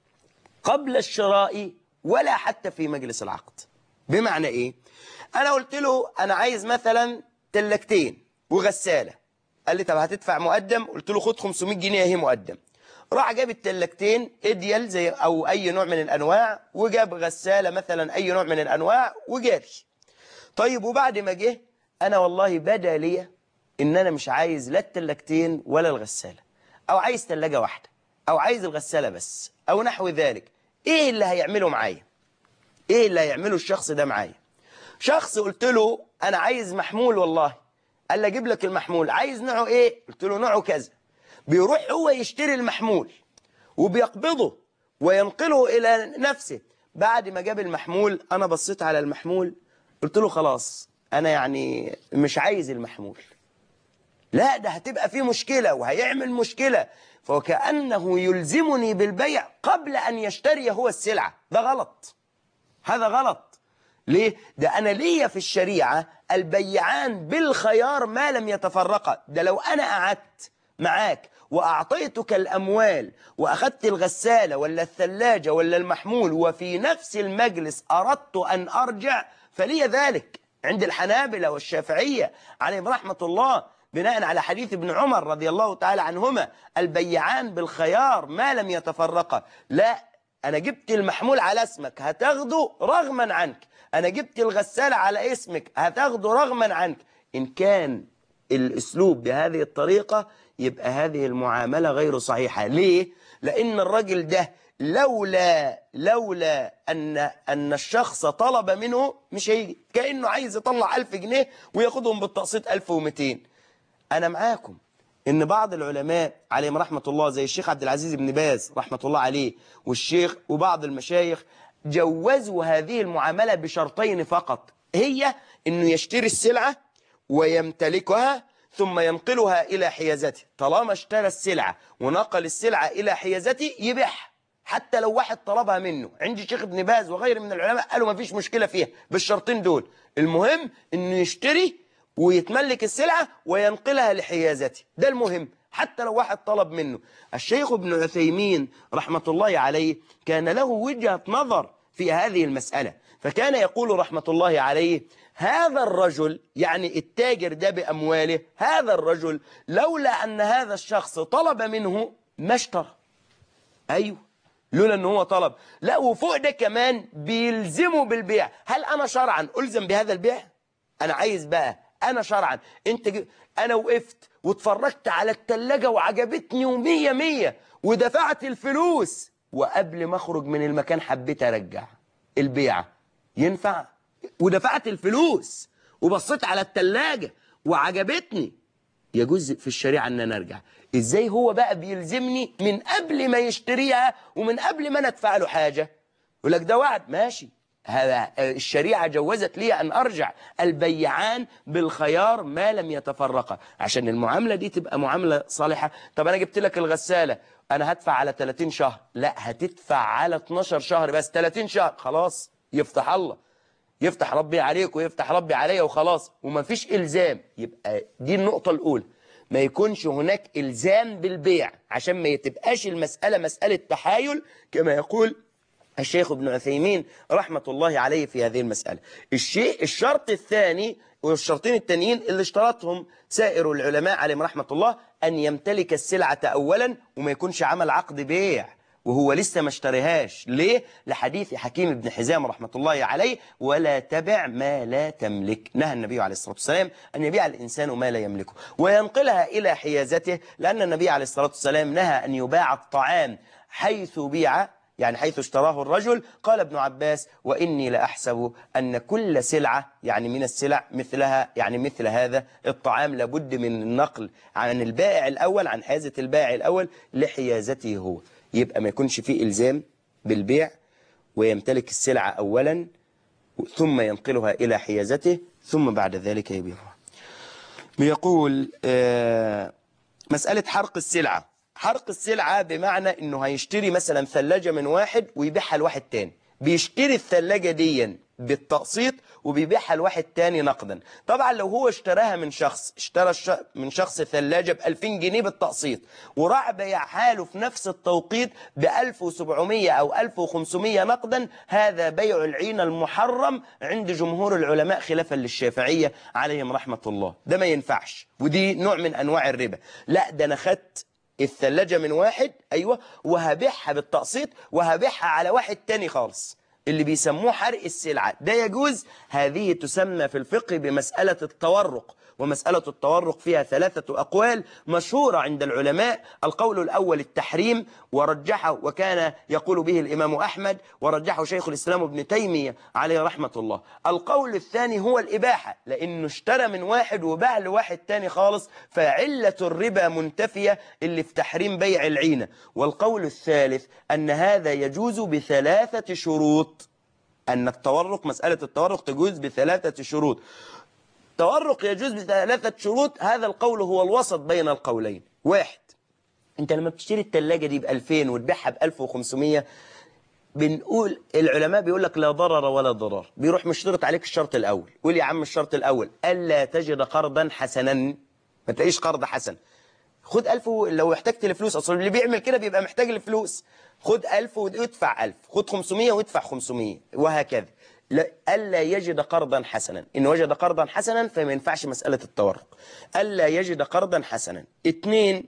قبل الشراء ولا حتى في مجلس العقد بمعنى إيه؟ أنا قلت له أنا عايز مثلا تلاجتين وغسالة قال لي طب هتدفع مقدم قلت له خد 500 جنيه اهي مقدم راح جاب التلاجتين اديال زي او اي نوع من الانواع وجاب غسالة مثلا اي نوع من الانواع وجاري طيب وبعد ما جه انا والله بدا لي ان انا مش عايز لا التلاجتين ولا الغسالة او عايز تلاجة واحدة او عايز الغسالة بس او نحو ذلك ايه اللي هيعمله معايا ايه اللي هيعمله الشخص ده معايا شخص قلت له انا عايز محمول والله قال لي اجيب لك المحمول عايز نوعه ايه قلت له نوعه كذا بيروح هو يشتري المحمول وبيقبضه وينقله الى نفسه بعد ما جاب المحمول انا بصيت على المحمول قلت له خلاص انا يعني مش عايز المحمول لا ده هتبقى فيه مشكلة وهيعمل مشكلة فكأنه يلزمني بالبيع قبل أن يشتري هو السلعة ده غلط هذا غلط ليه؟ ده أنا ليا في الشريعة البيعان بالخيار ما لم يتفرقا ده لو أنا قعدت معاك وأعطيتك الأموال وأخذت الغسالة ولا الثلاجة ولا المحمول وفي نفس المجلس أردت أن أرجع فلي ذلك عند الحنابلة والشافعية عليهم رحمة الله بناء على حديث ابن عمر رضي الله تعالى عنهما البيعان بالخيار ما لم يتفرقا لا أنا جبت المحمول على اسمك هتاخده رغما عنك أنا جبت الغسالة على اسمك هتاخده رغما عنك إن كان الأسلوب بهذه الطريقة يبقى هذه المعاملة غير صحيحة ليه؟ لأن الرجل ده لولا لولا أن أن الشخص طلب منه مش هيجي كأنه عايز يطلع ألف جنيه وياخدهم بالتقسيط 1200 أنا معاكم إن بعض العلماء عليهم رحمة الله زي الشيخ عبد العزيز بن باز رحمة الله عليه والشيخ وبعض المشايخ جوزوا هذه المعاملة بشرطين فقط هي إنه يشتري السلعة ويمتلكها ثم ينقلها إلى حيازته طالما اشترى السلعة ونقل السلعة إلى حيازته يبيعها حتى لو واحد طلبها منه عندي الشيخ ابن باز وغيره من العلماء قالوا ما فيش مشكلة فيها بالشرطين دول المهم انه يشتري ويتملك السلعة وينقلها لحيازته ده المهم حتى لو واحد طلب منه الشيخ ابن عثيمين رحمة الله عليه كان له وجهة نظر في هذه المسألة فكان يقول رحمة الله عليه هذا الرجل يعني التاجر ده بأمواله هذا الرجل لولا أن هذا الشخص طلب منه ما اشترى أيوه لولا أنه هو طلب لا وفوق ده كمان بيلزمه بالبيع هل أنا شرعا ألزم بهذا البيع أنا عايز بقى أنا شرعا أنت ج... أنا وقفت واتفرجت على التلاجة وعجبتني ومية مية ودفعت الفلوس وقبل ما أخرج من المكان حبيت أرجع البيعة ينفع ودفعت الفلوس وبصيت على التلاجة وعجبتني يجوز في الشريعة أن أنا أرجع إزاي هو بقى بيلزمني من قبل ما يشتريها ومن قبل ما أنا أدفع له حاجة يقول لك ده وعد ماشي هذا الشريعة جوزت لي أن أرجع البيعان بالخيار ما لم يتفرقا عشان المعاملة دي تبقى معاملة صالحة طب أنا جبت لك الغسالة أنا هدفع على 30 شهر لا هتدفع على 12 شهر بس 30 شهر خلاص يفتح الله يفتح ربي عليك ويفتح ربي عليا وخلاص ومفيش إلزام يبقى دي النقطة الأولى ما يكونش هناك إلزام بالبيع عشان ما تبقاش المسألة مسألة تحايل كما يقول الشيخ ابن عثيمين رحمة الله عليه في هذه المسألة الشيء الشرط الثاني والشرطين التانيين اللي اشترطهم سائر العلماء عليهم رحمة الله أن يمتلك السلعة أولا وما يكونش عمل عقد بيع وهو لسه ما اشتريهاش ليه؟ لحديث حكيم بن حزام رحمة الله عليه ولا تبع ما لا تملك نهى النبي عليه الصلاة والسلام أن يبيع الإنسان ما لا يملكه وينقلها إلى حيازته لأن النبي عليه الصلاة والسلام نهى أن يباع الطعام حيث بيع يعني حيث اشتراه الرجل قال ابن عباس وإني لأحسب أن كل سلعة يعني من السلع مثلها يعني مثل هذا الطعام لابد من النقل عن البائع الأول عن حيازة البائع الأول لحيازته هو يبقى ما يكونش فيه إلزام بالبيع ويمتلك السلعة أولا ثم ينقلها إلى حيازته ثم بعد ذلك يبيعها بيقول آه مسألة حرق السلعة حرق السلعة بمعنى انه هيشتري مثلا ثلاجة من واحد ويبيعها لواحد تاني بيشتري الثلاجة دي بالتقسيط وبيبيعها لواحد تاني نقدا طبعا لو هو اشتراها من شخص اشترى الش... من شخص ثلاجة ب 2000 جنيه بالتقسيط وراح بيعها له في نفس التوقيت ب 1700 او 1500 نقدا هذا بيع العين المحرم عند جمهور العلماء خلافا للشافعية عليهم رحمة الله ده ما ينفعش ودي نوع من انواع الربا لا ده انا خدت الثلاجة من واحد أيوة وهبيعها بالتقسيط وهبيعها على واحد تاني خالص اللي بيسموه حرق السلعة ده يجوز هذه تسمى في الفقه بمسألة التورق ومسألة التورق فيها ثلاثة أقوال مشهورة عند العلماء القول الأول التحريم ورجحه وكان يقول به الإمام أحمد ورجحه شيخ الإسلام ابن تيمية عليه رحمة الله القول الثاني هو الإباحة لأنه اشترى من واحد وباع لواحد تاني خالص فعلة الربا منتفية اللي في تحريم بيع العينة والقول الثالث أن هذا يجوز بثلاثة شروط أن التورق مسألة التورق تجوز بثلاثة شروط التورق يجوز بثلاثة شروط هذا القول هو الوسط بين القولين واحد انت لما بتشتري التلاجة دي ب 2000 وتبيعها ب 1500 بنقول العلماء بيقول لك لا ضرر ولا ضرار بيروح مشترط عليك الشرط الاول قول يا عم الشرط الاول الا تجد قرضا حسنا ما تلاقيش قرض حسن خد 1000 و- لو احتجت لفلوس اصلا اللي بيعمل كده بيبقى محتاج لفلوس خد 1000 وادفع 1000 خد 500 وادفع 500 وهكذا لا الا يجد قرضا حسنا ان وجد قرضا حسنا فما ينفعش مساله التورق الا يجد قرضا حسنا اثنين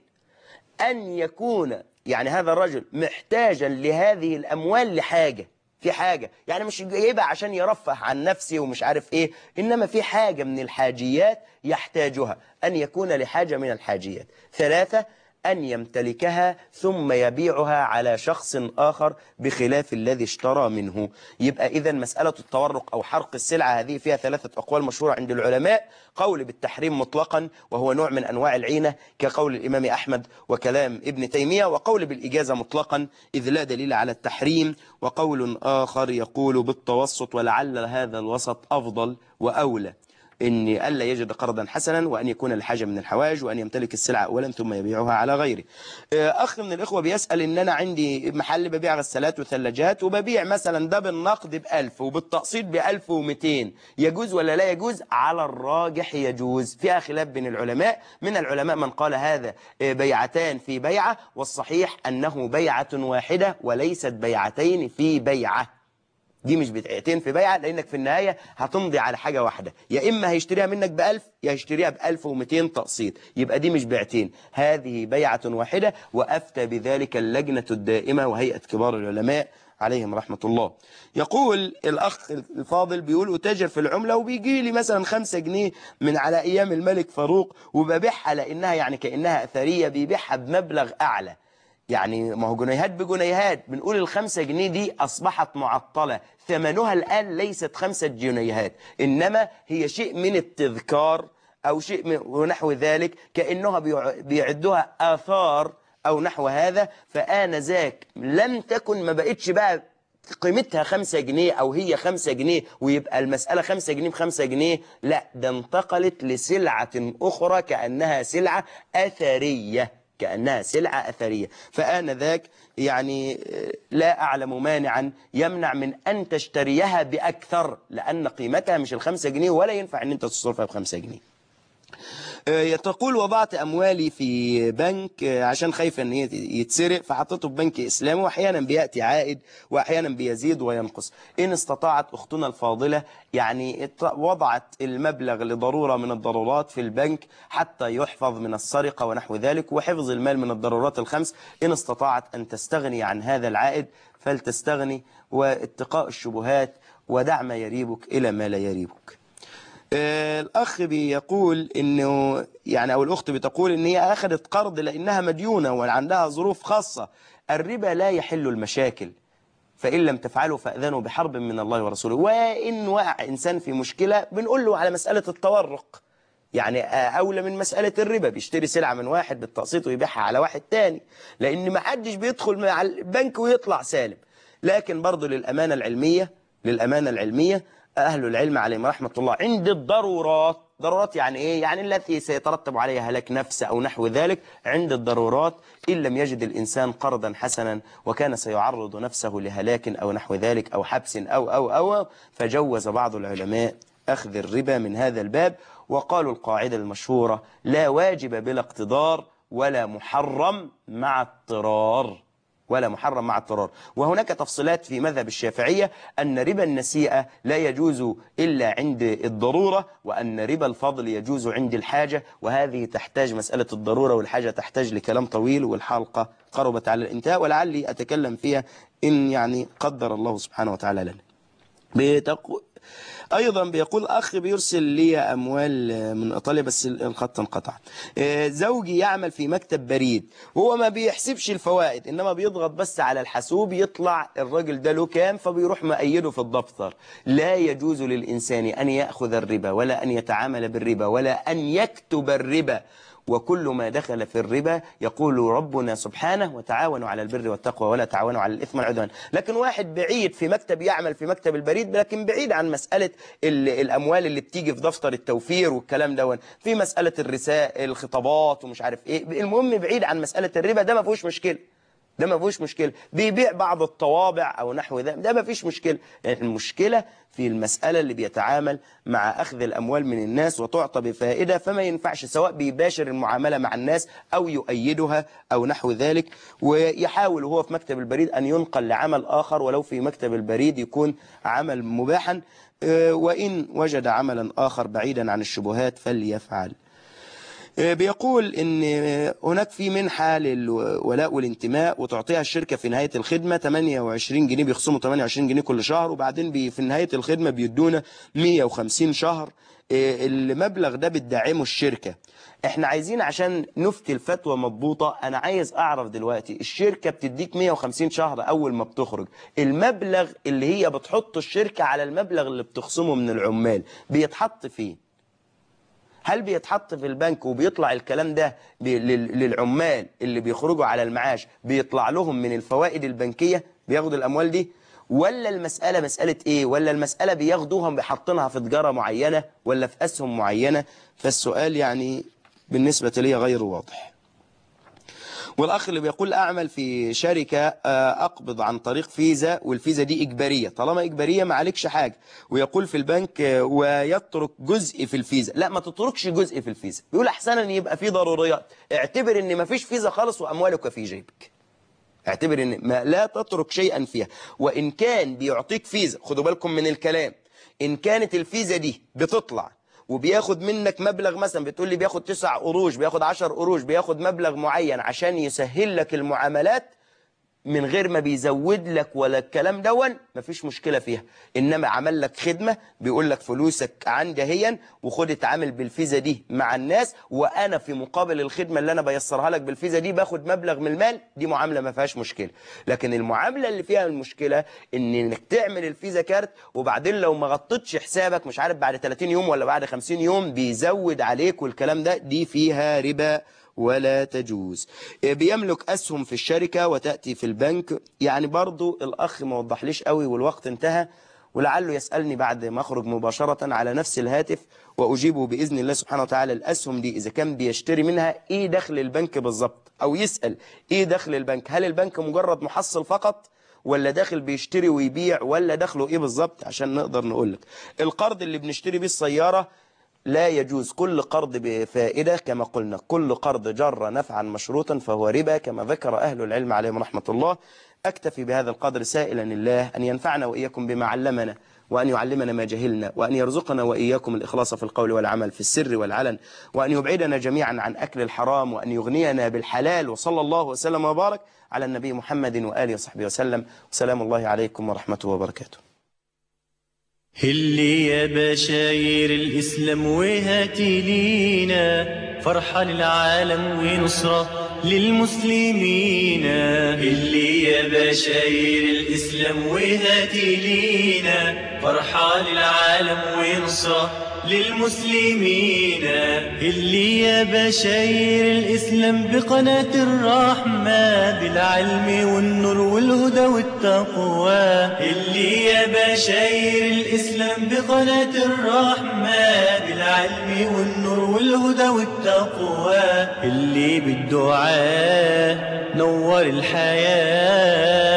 أن يكون يعني هذا الرجل محتاجا لهذه الأموال لحاجة في حاجة يعني مش جايبها عشان يرفه عن نفسه ومش عارف إيه إنما في حاجة من الحاجيات يحتاجها أن يكون لحاجة من الحاجيات ثلاثة أن يمتلكها ثم يبيعها على شخص آخر بخلاف الذي اشترى منه يبقى إذا مسألة التورق أو حرق السلعة هذه فيها ثلاثة أقوال مشهورة عند العلماء قول بالتحريم مطلقا وهو نوع من أنواع العينة كقول الإمام أحمد وكلام ابن تيمية وقول بالإجازة مطلقا إذ لا دليل على التحريم وقول آخر يقول بالتوسط ولعل هذا الوسط أفضل وأولى إن ألا يجد قرضا حسنا وأن يكون لحاجة من الحواج وأن يمتلك السلعة أولا ثم يبيعها على غيره آه، أخ من الإخوة بيسأل إن أنا عندي محل ببيع غسالات وثلاجات وببيع مثلا ده بالنقد بألف وبالتقسيط بألف ومتين يجوز ولا لا يجوز على الراجح يجوز فيها خلاف بين العلماء من العلماء من قال هذا آه، بيعتان في بيعة والصحيح أنه بيعة واحدة وليست بيعتين في بيعة دي مش بيعتين في بيعة لأنك في النهاية هتمضي على حاجة واحدة يا إما هيشتريها منك بألف يا هيشتريها بألف ومتين تقسيط يبقى دي مش بيعتين هذه بيعة واحدة وأفتى بذلك اللجنة الدائمة وهيئة كبار العلماء عليهم رحمة الله يقول الأخ الفاضل بيقول أتاجر في العملة وبيجي لي مثلا خمسة جنيه من على أيام الملك فاروق وببيعها لأنها يعني كأنها أثرية بيبيعها بمبلغ أعلى يعني ما هو جنيهات بجنيهات بنقول الخمسة جنيه دي أصبحت معطلة ثمنها الآن ليست خمسة جنيهات إنما هي شيء من التذكار أو شيء من ونحو ذلك كأنها بيع- بيعدوها آثار أو نحو هذا فآنذاك لم تكن ما بقتش بقى قيمتها خمسة جنيه أو هي خمسة جنيه ويبقى المسألة خمسة جنيه بخمسة جنيه لا ده انتقلت لسلعة أخرى كأنها سلعة أثرية كأنها سلعة أثرية فآنذاك يعني آه، لا أعلم مانعا يمنع من أن تشتريها بأكثر لأن قيمتها مش الخمسة جنيه ولا ينفع أن أنت تصرفها بخمسة جنيه آه، تقول وضعت أموالي في بنك آه، عشان خايفة أن هي يتسرق فحطيته في بنك إسلامي وأحيانا بيأتي عائد وأحيانا بيزيد وينقص إن استطاعت أختنا الفاضلة يعني ات- وضعت المبلغ لضرورة من الضرورات في البنك حتى يحفظ من السرقة ونحو ذلك وحفظ المال من الضرورات الخمس إن استطاعت أن تستغني عن هذا العائد فلتستغني واتقاء الشبهات ودع ما يريبك إلى ما لا يريبك آه، الأخ بيقول إنه يعني أو الأخت بتقول إن هي أخذت قرض لأنها مديونة وعندها ظروف خاصة الربا لا يحل المشاكل فإن لم تفعلوا فأذنوا بحرب من الله ورسوله وإن وقع إنسان في مشكلة بنقول له على مسألة التورق يعني آه، أولى من مسألة الربا بيشتري سلعة من واحد بالتقسيط ويبيعها على واحد تاني لأن ما حدش بيدخل مع البنك ويطلع سالم لكن برضه للأمانة العلمية للأمانة العلمية أهل العلم عليهم رحمة الله عند الضرورات ضرورات يعني إيه؟ يعني التي سيترتب عليها هلاك نفس أو نحو ذلك عند الضرورات إن لم يجد الإنسان قرضا حسنا وكان سيعرض نفسه لهلاك أو نحو ذلك أو حبس أو أو أو فجوز بعض العلماء أخذ الربا من هذا الباب وقالوا القاعدة المشهورة لا واجب بلا اقتدار ولا محرم مع اضطرار ولا محرم مع اضطرار وهناك تفصيلات في مذهب الشافعية أن ربا النسيئة لا يجوز إلا عند الضرورة وأن ربا الفضل يجوز عند الحاجة وهذه تحتاج مسألة الضرورة والحاجة تحتاج لكلام طويل والحلقة قربت على الانتهاء ولعلي أتكلم فيها إن يعني قدر الله سبحانه وتعالى لنا بتقو... ايضا بيقول اخ بيرسل لي اموال من ايطاليا بس الخط انقطع آه، زوجي يعمل في مكتب بريد وهو ما بيحسبش الفوائد انما بيضغط بس على الحاسوب يطلع الراجل ده له كام فبيروح مأيده في الدفتر لا يجوز للانسان ان ياخذ الربا ولا ان يتعامل بالربا ولا ان يكتب الربا وكل ما دخل في الربا يقول ربنا سبحانه وتعاونوا على البر والتقوى ولا تعاونوا على الإثم والعدوان لكن واحد بعيد في مكتب يعمل في مكتب البريد لكن بعيد عن مسألة ال- الأموال اللي بتيجي في دفتر التوفير والكلام ده في مسألة الرسائل الخطابات ومش عارف إيه المهم بعيد عن مسألة الربا ده ما فيهوش مشكلة ده ما فيهوش مشكلة بيبيع بعض الطوابع أو نحو ذلك ده ما فيش مشكلة يعني المشكلة في المسألة اللي بيتعامل مع أخذ الأموال من الناس وتعطى بفائدة فما ينفعش سواء بيباشر المعاملة مع الناس أو يؤيدها أو نحو ذلك ويحاول هو في مكتب البريد أن ينقل لعمل آخر ولو في مكتب البريد يكون عمل مباحا آه، وإن وجد عملا آخر بعيدا عن الشبهات فليفعل بيقول ان هناك في منحة للولاء والانتماء وتعطيها الشركة في نهاية الخدمة 28 جنيه بيخصموا 28 جنيه كل شهر وبعدين بي في نهاية الخدمة بيدونا 150 شهر المبلغ ده بتدعمه الشركة احنا عايزين عشان نفتي الفتوى مضبوطة انا عايز اعرف دلوقتي الشركة بتديك 150 شهر اول ما بتخرج المبلغ اللي هي بتحطه الشركة على المبلغ اللي بتخصمه من العمال بيتحط فين هل بيتحط في البنك وبيطلع الكلام ده بي- لل- للعمال اللي بيخرجوا على المعاش بيطلع لهم من الفوائد البنكية بياخدوا الأموال دي ولا المسألة مسألة إيه ولا المسألة بياخدوها بيحطنها في تجارة معينة ولا في أسهم معينة فالسؤال يعني بالنسبة لي غير واضح والأخ اللي بيقول أعمل في شركة آه، أقبض عن طريق فيزا والفيزا دي إجبارية طالما إجبارية ما عليكش حاجة ويقول في البنك آه، ويترك جزء في الفيزا لا ما تتركش جزء في الفيزا بيقول أحسن أن يبقى في ضروريات اعتبر أن ما فيش فيزا خالص وأموالك في جيبك اعتبر ان ما لا تترك شيئا فيها وان كان بيعطيك فيزا خدوا بالكم من الكلام ان كانت الفيزا دي بتطلع وبياخد منك مبلغ مثلا بتقول لي بياخد تسع قروش بياخد عشر قروش بياخد مبلغ معين عشان يسهل لك المعاملات من غير ما بيزود لك ولا الكلام دون مفيش مشكلة فيها إنما عمل لك خدمة بيقول لك فلوسك عندي هي وخد اتعامل بالفيزا دي مع الناس وأنا في مقابل الخدمة اللي أنا بيسرها لك بالفيزا دي باخد مبلغ من المال دي معاملة ما فيهاش مشكلة لكن المعاملة اللي فيها المشكلة إن إنك تعمل الفيزا كارت وبعدين لو ما غطيتش حسابك مش عارف بعد 30 يوم ولا بعد 50 يوم بيزود عليك والكلام ده دي فيها ربا ولا تجوز بيملك أسهم في الشركة وتأتي في البنك يعني برضو الأخ ما وضحليش قوي والوقت انتهى ولعله يسألني بعد ما أخرج مباشرة على نفس الهاتف وأجيبه بإذن الله سبحانه وتعالى الأسهم دي إذا كان بيشتري منها إيه دخل البنك بالظبط أو يسأل إيه دخل البنك هل البنك مجرد محصل فقط ولا داخل بيشتري ويبيع ولا دخله إيه بالظبط عشان نقدر نقول لك القرض اللي بنشتري بيه السيارة لا يجوز كل قرض بفائدة كما قلنا كل قرض جر نفعا مشروطا فهو ربا كما ذكر أهل العلم عليهم رحمة الله أكتفي بهذا القدر سائلا الله أن ينفعنا وإياكم بما علمنا وأن يعلمنا ما جهلنا وأن يرزقنا وإياكم الإخلاص في القول والعمل في السر والعلن وأن يبعدنا جميعا عن أكل الحرام وأن يغنينا بالحلال وصلى الله وسلم وبارك على النبي محمد وآله وصحبه وسلم وسلام الله عليكم ورحمته وبركاته هلي يا بشاير الإسلام وهاتي لينا فرحة للعالم ونصرة للمسلمين هلي يا بشاير الإسلام وهاتي لينا فرحة للعالم ونصرة للمسلمين اللي يا بشاير الإسلام بقناة الرحمة بالعلم والنور والهدى والتقوى اللي يا بشاير الإسلام بقناة الرحمة بالعلم والنور والهدى والتقوى اللي بالدعاء نور الحياة